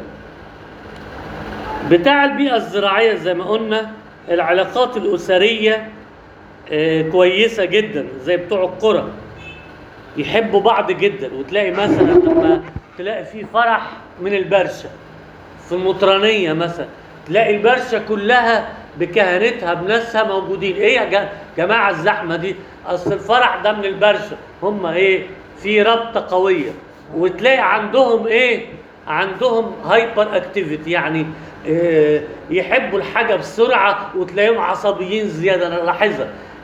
بتاع البيئة الزراعية زي ما قلنا العلاقات الأسرية آه، كويسة جدا زي بتوع القرى يحبوا بعض جدا وتلاقي مثلا لما تلاقي في فرح من البرشة في المطرانية مثلا تلاقي البرشة كلها بكهنتها بناسها موجودين ايه يا جا- جماعة الزحمة دي اصل الفرح ده من البرشة هم ايه في رابطة قوية وتلاقي عندهم ايه عندهم هايبر اكتيفيتي يعني إيه يحبوا الحاجة بسرعة وتلاقيهم عصبيين زيادة انا لاحظها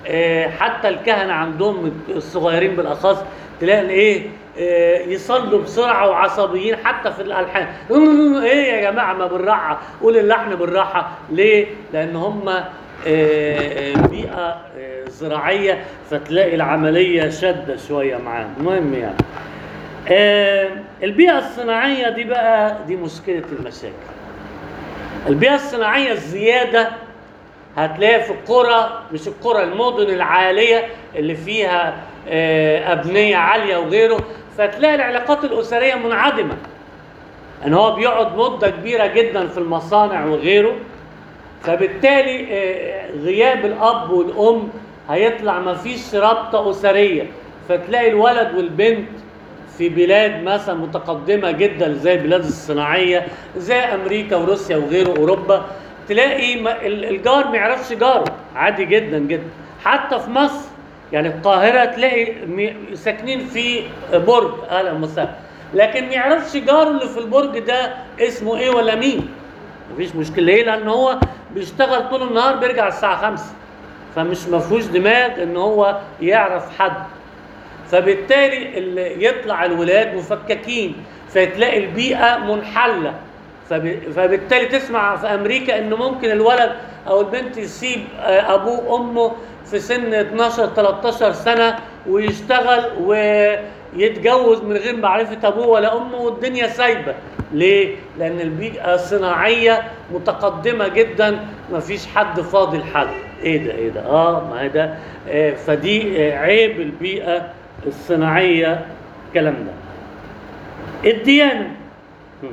آه، حتى الكهنه عندهم الصغيرين بالاخص تلاقي ايه آه، يصلوا بسرعه وعصبيين حتى في الالحان ايه يا جماعه ما بالراحه قول اللحن بالراحه ليه لان هم آه، آه، بيئه آه، زراعيه فتلاقي العمليه شاده شويه معاهم المهم يعني آه، البيئه الصناعيه دي بقى دي مشكله المشاكل البيئة الصناعية الزيادة هتلاقيها في القرى مش القرى المدن العالية اللي فيها آه، أبنية عالية وغيره فتلاقي العلاقات الأسرية منعدمة ان هو بيقعد مدة كبيرة جدا في المصانع وغيره فبالتالي آه، غياب الأب والأم هيطلع مفيش رابطة أسرية فتلاقي الولد والبنت في بلاد مثلا متقدمة جدا زي البلاد الصناعية زي أمريكا وروسيا وغيره أوروبا تلاقي ما- ال- الجار ما يعرفش جاره عادي جدا جدا حتى في مصر يعني القاهرة تلاقي م- ساكنين في برج أهلا وسهلا لكن ما يعرفش جاره اللي في البرج ده اسمه إيه ولا مين مفيش مشكلة ليه؟ لأن هو بيشتغل طول النهار بيرجع الساعة خمسة فمش مفهوش دماغ إن هو يعرف حد فبالتالي اللي يطلع الولاد مفككين فتلاقي البيئة منحلة فب- فبالتالي تسمع في أمريكا إن ممكن الولد أو البنت يسيب آه، أبوه وأمه في سن 12 13 سنة ويشتغل ويتجوز من غير معرفة أبوه ولا أمه والدنيا سايبة ليه؟ لأن البيئة صناعية متقدمة جدا مفيش حد فاضي لحد إيه ده إيه ده؟ آه ما هي ده آه فدي آه عيب البيئة الصناعية الكلام ده الديانة مم.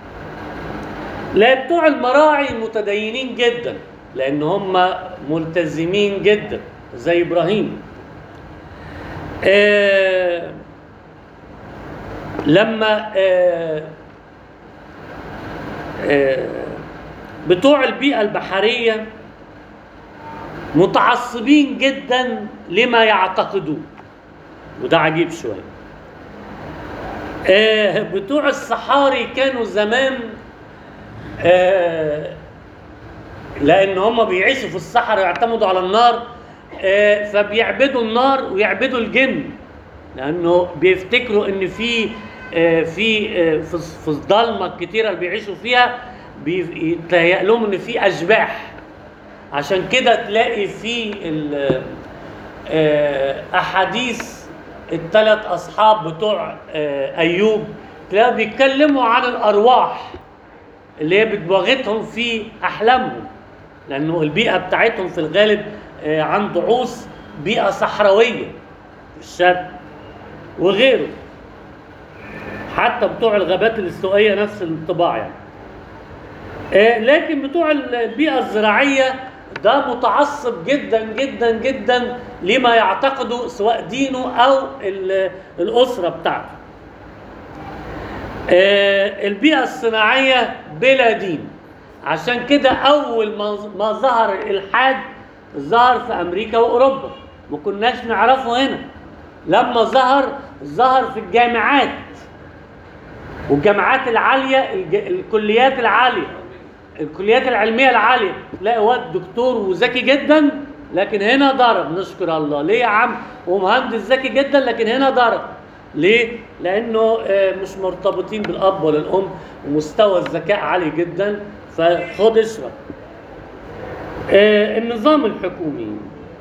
لا بتوع المراعي متدينين جدا لان هم ملتزمين جدا زي ابراهيم آه لما آه آه بتوع البيئة البحرية متعصبين جدا لما يعتقدون وده عجيب شوية آه بتوع الصحاري كانوا زمان آه لان هم بيعيشوا في الصحراء يعتمدوا على النار آه فبيعبدوا النار ويعبدوا الجن لانه بيفتكروا ان في آه في آه في في الضلمه الكتيره اللي بيعيشوا فيها بيتهيأ لهم ان في اشباح عشان كده تلاقي في ال- آه، احاديث الثلاث اصحاب بتوع آه، ايوب تلاقوا بيتكلموا عن الارواح اللي هي بتبغتهم في احلامهم لانه البيئه بتاعتهم في الغالب آه، عن ضعوف بيئه صحراويه في الشرق وغيره حتى بتوع الغابات الاستوائيه نفس الانطباع يعني آه، لكن بتوع البيئة الزراعية ده متعصب جدا جدا جدا لما يعتقده سواء دينه أو ال- الأسرة بتاعته آه، البيئة الصناعية بلا دين عشان كده أول ما ما ظهر الإلحاد ظهر في أمريكا وأوروبا ما كناش نعرفه هنا لما ظهر ظهر في الجامعات والجامعات العالية الج... الكليات العالية الكليات العلمية العالية تلاقي واد دكتور وذكي جدا لكن هنا ضرب نشكر الله ليه يا عم ومهندس ذكي جدا لكن هنا ضرب ليه؟ لأنه آه، مش مرتبطين بالأب ولا الأم ومستوى الذكاء عالي جدا فخد اشرب آه، النظام الحكومي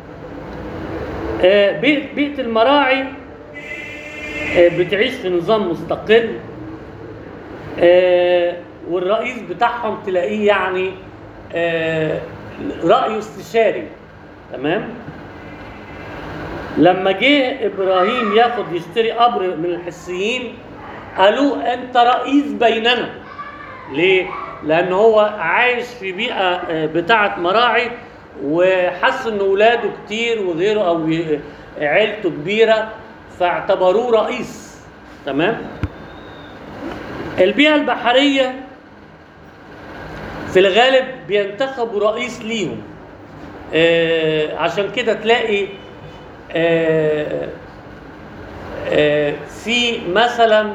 آه، بيئة بيئة المراعي آه، بتعيش في نظام مستقل آه، والرئيس بتاعهم تلاقيه يعني آه، رأيه استشاري تمام لما جه ابراهيم ياخد يشتري قبر من الحسيين قالوا انت رئيس بيننا ليه لان هو عايش في بيئه آه، بتاعه مراعي وحس ان ولاده كتير وغيره او ي- عيلته كبيره فاعتبروه رئيس تمام البيئة البحرية في الغالب بينتخبوا رئيس ليهم آه عشان كده تلاقي آه آه في مثلا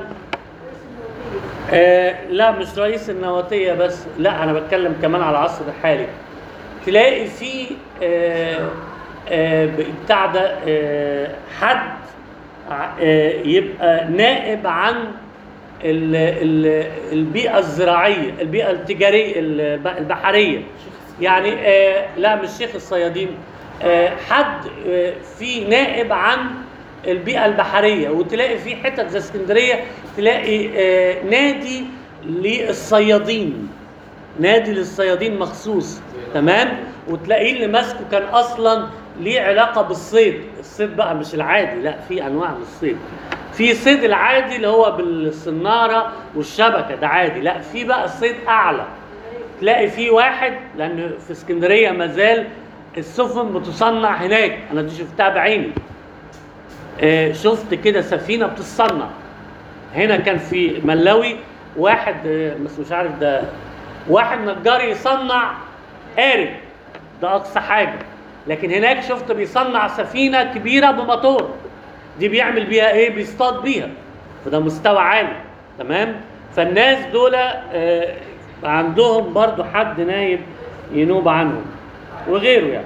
آه لا مش رئيس النواتية بس لا أنا بتكلم كمان على العصر الحالي تلاقي في آه آه، بتاع ده آه، حد ع- آه، يبقى نائب عن ال- ال- البيئة الزراعية البيئة التجارية الب- البحرية يعني آه، لا مش شيخ الصيادين آه، حد آه، في نائب عن البيئة البحرية وتلاقي في حتت زي اسكندرية تلاقي آه، نادي للصيادين نادي للصيادين مخصوص تمام وتلاقيه اللي ماسكه كان اصلا ليه علاقه بالصيد الصيد بقى مش العادي لا في انواع من الصيد في صيد العادي اللي هو بالصناره والشبكه ده عادي لا في بقى الصيد اعلى تلاقي في واحد لان في اسكندريه مازال السفن بتصنع هناك انا دي شفتها بعيني آه، شفت كده سفينه بتتصنع هنا كان في ملاوي واحد آه، بس مش عارف ده واحد نجار يصنع قارب ده اقصى حاجه لكن هناك شفت بيصنع سفينه كبيره بموتور دي بيعمل بيها ايه بيصطاد بيها فده مستوى عالي تمام فالناس دول آه، عندهم برضو حد نايب ينوب عنهم وغيره يعني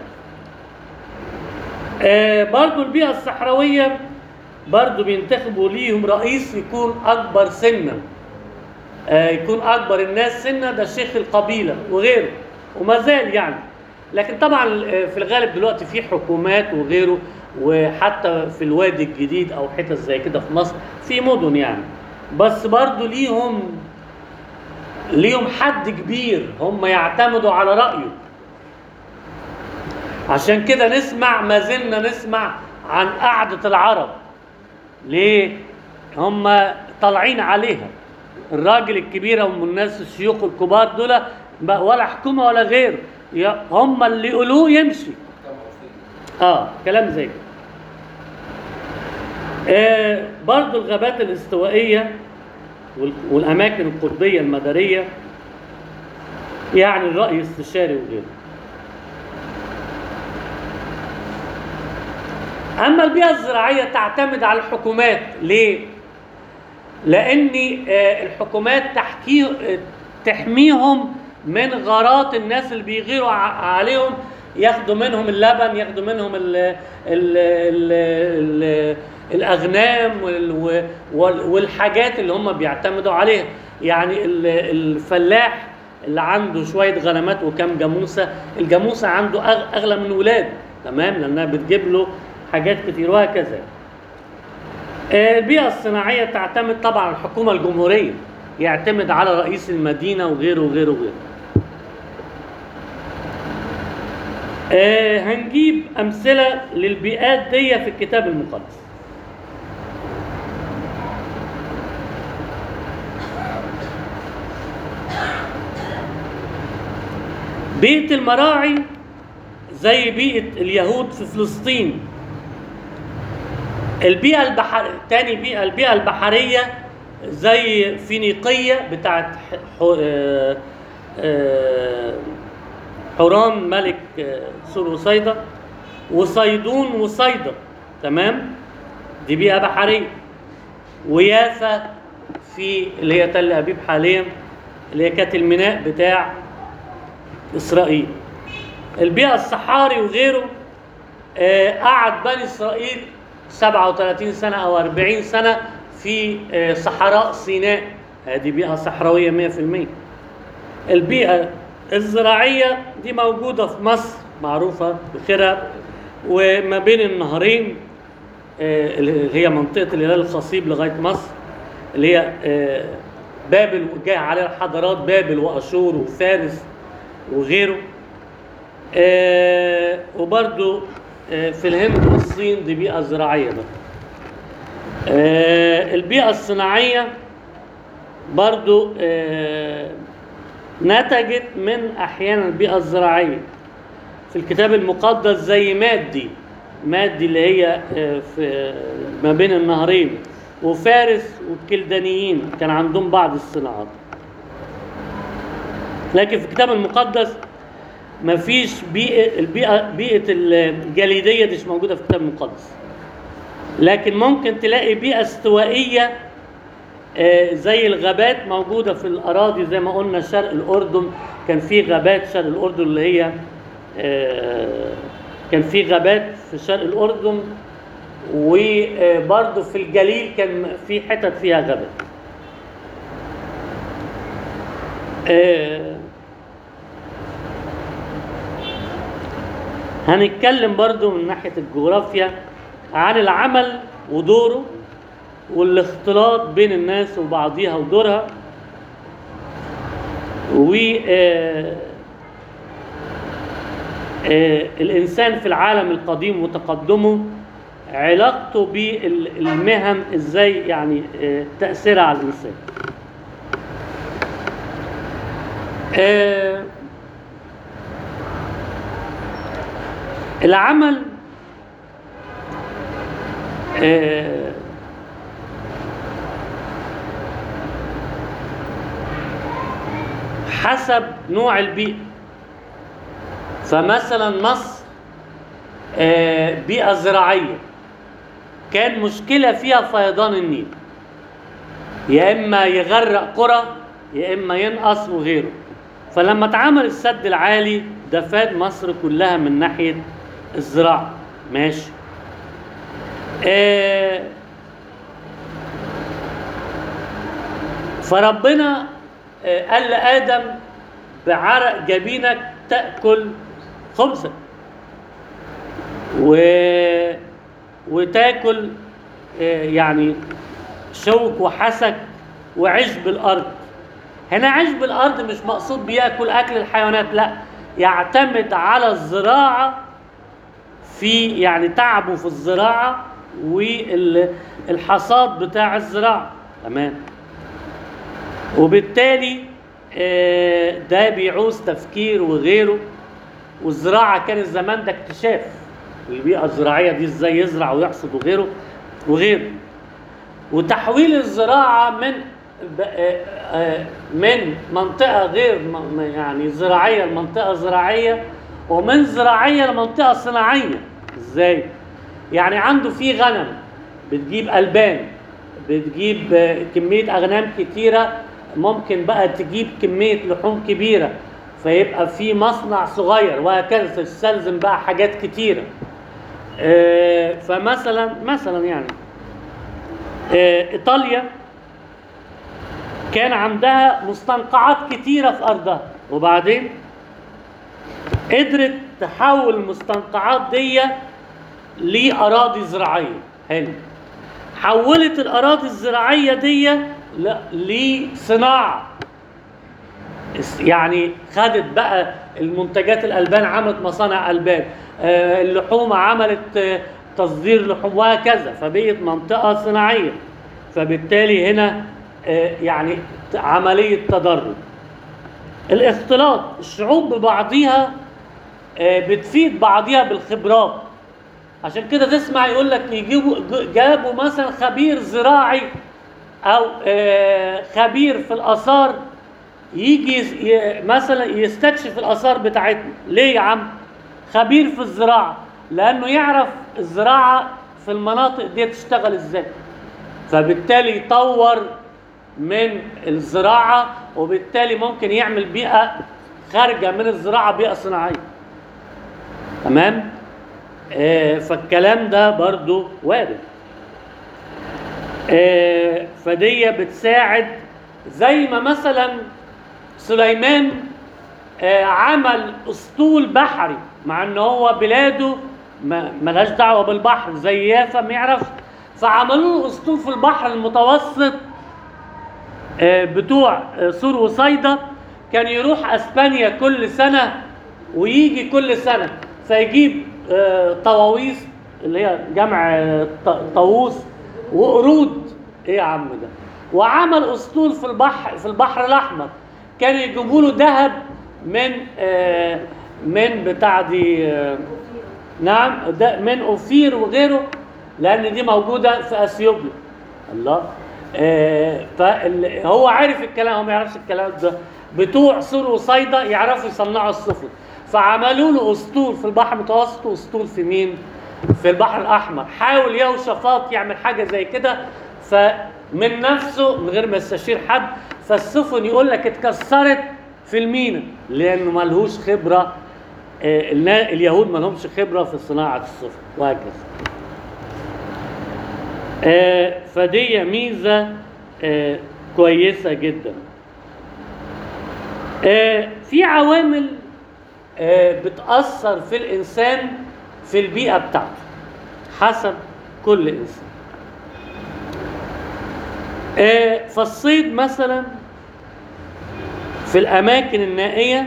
آه، برضو البيئة الصحراوية برضو بينتخبوا ليهم رئيس يكون أكبر سنا آه، يكون أكبر الناس سنا ده شيخ القبيلة وغيره وما زال يعني لكن طبعا آه، في الغالب دلوقتي في حكومات وغيره وحتى في الوادي الجديد أو حتت زي كده في مصر في مدن يعني بس برضو ليهم ليهم حد كبير هم يعتمدوا على رأيه عشان كده نسمع ما زلنا نسمع عن قعدة العرب ليه؟ هم طالعين عليها الراجل الكبير هم الناس الشيوخ الكبار دول بقى ولا حكومة ولا غير يا- هم اللي يقولوه يمشي اه كلام زي كده آه برضو الغابات الاستوائية وال- والأماكن القطبية المدارية يعني الرأي استشاري وغيره أما البيئة الزراعية تعتمد على الحكومات ليه؟ لأن آه، الحكومات تحكي آه، تحميهم من غارات الناس اللي بيغيروا ع- عليهم ياخدوا منهم اللبن ياخدوا منهم ال ال ال ال الأغنام وال- وال- والحاجات اللي هم بيعتمدوا عليها يعني ال- الفلاح اللي عنده شوية غنمات وكام جاموسة الجاموسة عنده أغ- أغلى من ولاده تمام لأنها بتجيب له حاجات كتير وهكذا آه، البيئة الصناعية تعتمد طبعا على الحكومة الجمهورية يعتمد على رئيس المدينة وغيره وغيره وغيره آه، هنجيب أمثلة للبيئات دي في الكتاب المقدس بيئة المراعي زي بيئة اليهود في فلسطين البيئة البحر تاني بيئة البيئة البحرية زي فينيقية بتاعت ح... ح... آه، آه، حرام ملك آه، سور وصيدا وصيدون وصيدا تمام دي بيئة بحرية ويافا في اللي هي تل أبيب حاليا اللي هي كانت الميناء بتاع إسرائيل البيئة الصحاري وغيره آه، قعد بني إسرائيل 37 سنة أو 40 سنة في آه، صحراء سيناء هذه بيئة صحراوية 100% البيئة الزراعية دي موجودة في مصر معروفة بخيرها وما بين النهرين آه، اللي هي منطقة الهلال الخصيب لغاية مصر اللي هي آه، بابل وجاء عليها حضارات بابل وأشور وفارس وغيره آه، وبرضو آه، في الهند والصين دي بيئة زراعية بقى آه، البيئة الصناعية برضو آه، نتجت من أحيانا البيئة الزراعية في الكتاب المقدس زي مادي مادي اللي هي آه، في ما بين النهرين وفارس والكلدانيين كان عندهم بعض الصناعات لكن في الكتاب المقدس ما فيش بيئة البيئة بيئة الجليدية دي مش موجودة في الكتاب المقدس لكن ممكن تلاقي بيئة استوائية آه، زي الغابات موجودة في الأراضي زي ما قلنا شرق الأردن كان في غابات شرق الأردن اللي هي آه، كان في غابات في شرق الاردن وبرضه في الجليل كان في حتت فيها غابات آه، هنتكلم برضو من ناحية الجغرافيا عن العمل ودوره والاختلاط بين الناس وبعضيها ودورها و آه، آه، الإنسان في العالم القديم وتقدمه علاقته بالمهن ازاي يعني آه، تأثيرها على الإنسان آه، العمل آه، حسب نوع البيئة فمثلا مصر آه، بيئة زراعية كان مشكلة فيها فيضان النيل يا إما يغرق قرى يا إما ينقص وغيره فلما اتعمل السد العالي ده فاد مصر كلها من ناحية الزراعة ماشي آه فربنا آه قال لآدم بعرق جبينك تأكل خبزك و... وتاكل آه يعني شوك وحسك وعشب الأرض هنا عشب الأرض مش مقصود بياكل أكل الحيوانات لا يعتمد على الزراعة في يعني تعبه في الزراعة والحصاد بتاع الزراعة تمام وبالتالي آه، ده بيعوز تفكير وغيره والزراعة كان الزمان ده اكتشاف البيئة الزراعية دي ازاي يزرع ويحصد وغيره وغيره وتحويل الزراعة من ب- آه، آه، من منطقة غير م- م- يعني زراعية لمنطقة زراعية ومن زراعية لمنطقة صناعية ازاي؟ يعني عنده في غنم بتجيب ألبان بتجيب آه، كمية أغنام كتيرة ممكن بقى تجيب كمية لحوم كبيرة فيبقى في مصنع صغير وهكذا تستلزم بقى حاجات كتيرة آه، فمثلا مثلا يعني آه، إيطاليا كان عندها مستنقعات كتيرة في أرضها وبعدين قدرت تحول المستنقعات دي لأراضي زراعية حلو حولت الأراضي الزراعية دي ل- لصناعة اس- يعني خدت بقى المنتجات الألبان عملت مصانع ألبان آه، اللحوم عملت آه، تصدير لحوم وهكذا فبقت منطقة صناعية فبالتالي هنا آه، يعني ت- عملية تدرج الاختلاط الشعوب ببعضيها آه، بتفيد بعضيها بالخبرات عشان كده تسمع يقول لك يجيبوا ج- جابوا مثلا خبير زراعي او آه، خبير في الاثار يجي يس- ي- مثلا يستكشف الاثار بتاعتنا ليه يا عم خبير في الزراعه لانه يعرف الزراعه في المناطق دي تشتغل ازاي فبالتالي يطور من الزراعه وبالتالي ممكن يعمل بيئه خارجه من الزراعه بيئه صناعيه تمام آه فالكلام ده برضو وارد آه فدي بتساعد زي ما مثلا سليمان آه عمل اسطول بحري مع ان هو بلاده ما ملهاش دعوه بالبحر زي يافا ما يعرفش فعملوا له اسطول في البحر المتوسط آه، بتوع آه، سور وصيدا كان يروح اسبانيا كل سنه ويجي كل سنه فيجيب آه، طواويس اللي هي جمع آه، ط- طاووس وقرود ايه يا عم ده وعمل اسطول في البحر في البحر الاحمر كان يجيبوا له ذهب من آه، من بتاع دي آه، نعم ده من اوفير وغيره لان دي موجوده في اثيوبيا الله آه فهو عارف الكلام هو ما يعرفش الكلام ده بتوع سور وصيدا يعرفوا يصنعوا السفن فعملوا له اسطول في البحر المتوسط واسطول في مين؟ في البحر الاحمر حاول يوشفاط يعمل حاجه زي كده فمن نفسه من غير ما يستشير حد فالسفن يقول لك اتكسرت في المينا لانه ملهوش خبره آه، النا- اليهود ما لهمش خبره في صناعه السفن وهكذا آه، فدي ميزه آه، كويسه جدا آه، في عوامل آه، بتأثر في الإنسان في البيئة بتاعته حسب كل إنسان آه، فالصيد مثلا في الأماكن النائية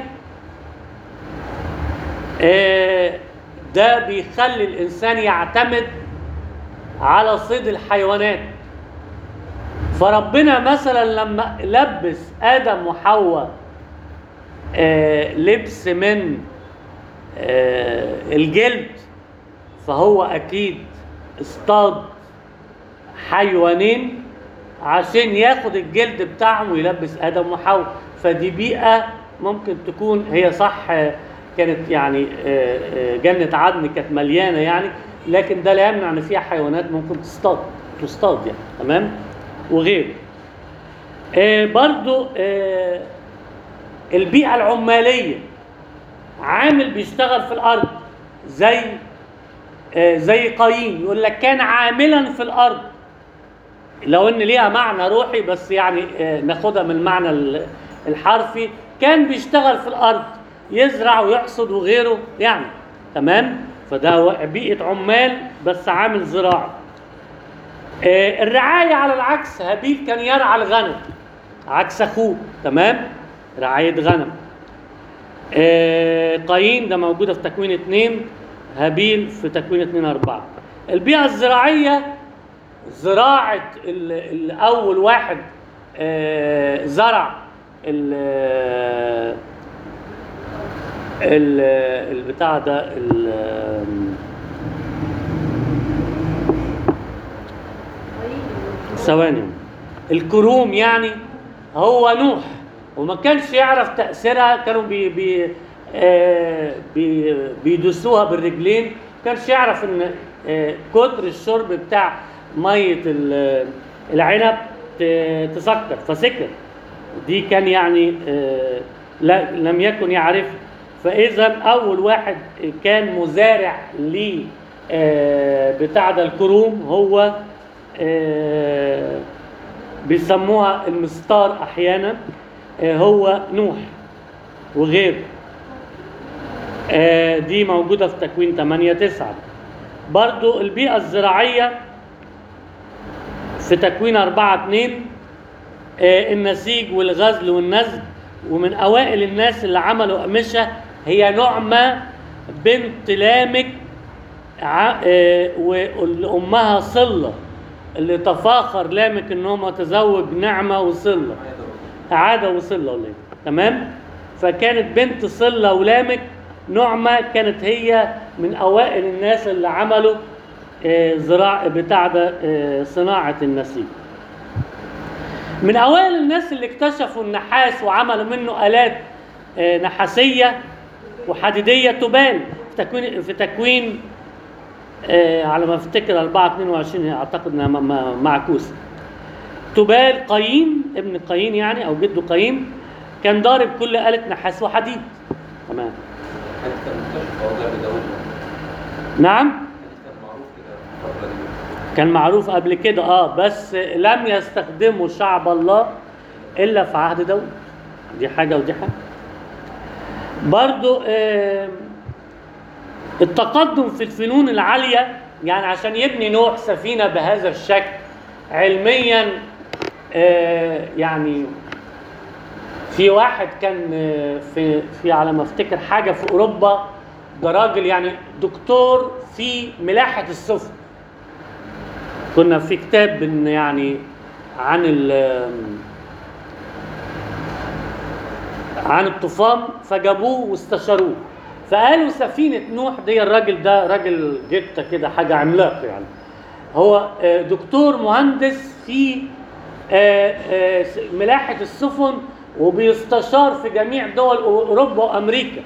آه، ده بيخلي الإنسان يعتمد على صيد الحيوانات فربنا مثلا لما لبس آدم وحواء آه، لبس من آه، الجلد فهو اكيد اصطاد حيوانين عشان ياخد الجلد بتاعهم ويلبس ادم وحواء فدي بيئه ممكن تكون هي صح آه، كانت يعني آه، آه، جنه عدن كانت مليانه يعني لكن ده لا يمنع ان فيها حيوانات ممكن تصطاد تصطاد يعني تمام وغيره آه، برضو آه، البيئة العمالية عامل بيشتغل في الأرض زي آه، زي قايين يقول لك كان عاملا في الأرض لو ان ليها معنى روحي بس يعني آه، ناخدها من المعنى ال- الحرفي كان بيشتغل في الأرض يزرع ويحصد وغيره يعني تمام فده هو بيئة عمال بس عامل زراعي آه، الرعاية على العكس هابيل كان يرعى الغنم عكس اخوه تمام رعاية غنم آه، قايين ده موجودة في تكوين اتنين هابيل في تكوين اتنين أربعة البيئة الزراعية زراعة ال- ال- أول واحد آه، زرع ال ال البتاع ده ال- ثواني الكروم يعني هو نوح وما كانش يعرف تأثيرها كانوا بي بي آه بي بيدسوها بالرجلين ما كانش يعرف ان آه كتر الشرب بتاع مية ال- العنب ت- تسكر فسكر دي كان يعني آه لا لم يكن يعرف فاذا اول واحد كان مزارع ل آه بتاع ده الكروم هو آه بيسموها المستار احيانا آه هو نوح وغيره آه دي موجودة في تكوين 8 9 برضو البيئة الزراعية في تكوين 4 2 آه النسيج والغزل والنزل ومن أوائل الناس اللي عملوا أقمشة هي نعمة بنت لامك ع- آه، وأمها صلة اللي تفاخر لامك ان هو متزوج نعمة وصلة عادة وصلة ولا إيه؟ تمام فكانت بنت صلة ولامك نعمة كانت هي من أوائل الناس اللي عملوا آه، زراع بتاع ده آه، صناعة النسيج من أوائل الناس اللي اكتشفوا النحاس وعملوا منه آلات آه، نحاسية وحديدية تبان في تكوين في تكوين آه، على ما افتكر 4 22 اعتقد انها م- م- معكوسه تبال قايين ابن قايين يعني او جده قايين كان ضارب كل آلة نحاس وحديد تمام حد كان مكتشف موضوع بداود نعم حد كان معروف كده الفترة دي كان معروف قبل كده اه بس لم يستخدمه شعب الله الا في عهد داود دي حاجه ودي حاجه برضو آه التقدم في الفنون العاليه يعني عشان يبني نوح سفينه بهذا الشكل علميا آه يعني في واحد كان آه، في في على ما افتكر حاجه في اوروبا ده راجل يعني دكتور في ملاحه السفن كنا في كتاب إن يعني عن ال عن الطوفان فجابوه واستشاروه فقالوا سفينة نوح دي الراجل ده راجل جتة كده حاجة عملاق يعني هو آه، دكتور مهندس في آه، آه، س- ملاحة السفن وبيستشار في جميع دول أوروبا وأمريكا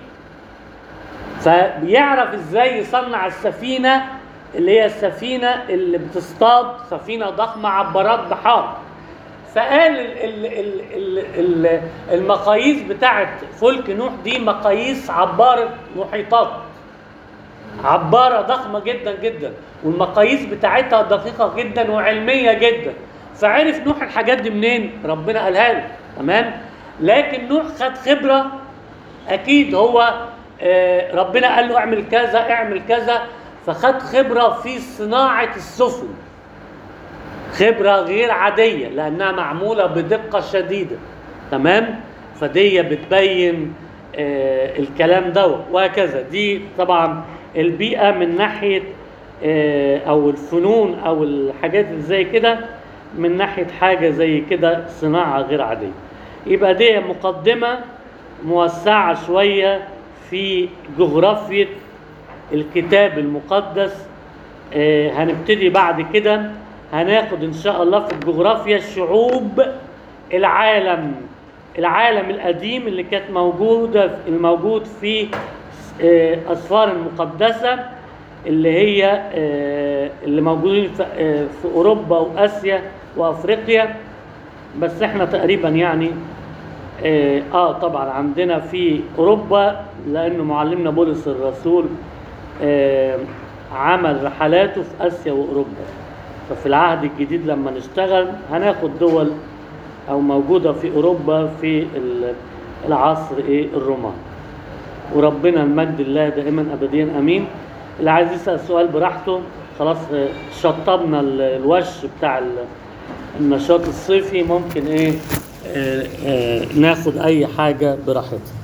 فبيعرف ازاي يصنع السفينه اللي هي السفينه اللي بتصطاد سفينه ضخمه عبارات بحار فقال ال ال ال ال ال المقاييس بتاعت فلك نوح دي مقاييس عبارة محيطات عبارة ضخمة جدا جدا والمقاييس بتاعتها دقيقة جدا وعلمية جدا فعرف نوح الحاجات دي منين؟ ربنا قالها له تمام؟ لكن نوح خد خبرة أكيد هو آه، ربنا قال له اعمل كذا اعمل كذا فخد خبرة في صناعة السفن خبرة غير عادية لأنها معمولة بدقة شديدة تمام فدي بتبين آه الكلام ده وهكذا دي طبعا البيئة من ناحية آه أو الفنون أو الحاجات اللي زي كده من ناحية حاجة زي كده صناعة غير عادية يبقى دي مقدمة موسعة شوية في جغرافية الكتاب المقدس آه، هنبتدي بعد كده هناخد ان شاء الله في الجغرافيا شعوب العالم العالم القديم اللي كانت موجوده الموجود في آه، اسفار المقدسه اللي هي آه، اللي موجودين في آه، في اوروبا واسيا وافريقيا بس احنا تقريبا يعني اه آه، طبعا عندنا في اوروبا لانه معلمنا بولس الرسول آه عمل رحلاته في اسيا واوروبا ففي العهد الجديد لما نشتغل هناخد دول او موجوده في اوروبا في ال- العصر ايه الروماني وربنا المجد الله دائما ابديا امين اللي عايز يسال سؤال براحته خلاص آه، شطبنا ال- الوش بتاع ال- النشاط الصيفي ممكن ايه آه، آه، ناخد اي حاجه براحتنا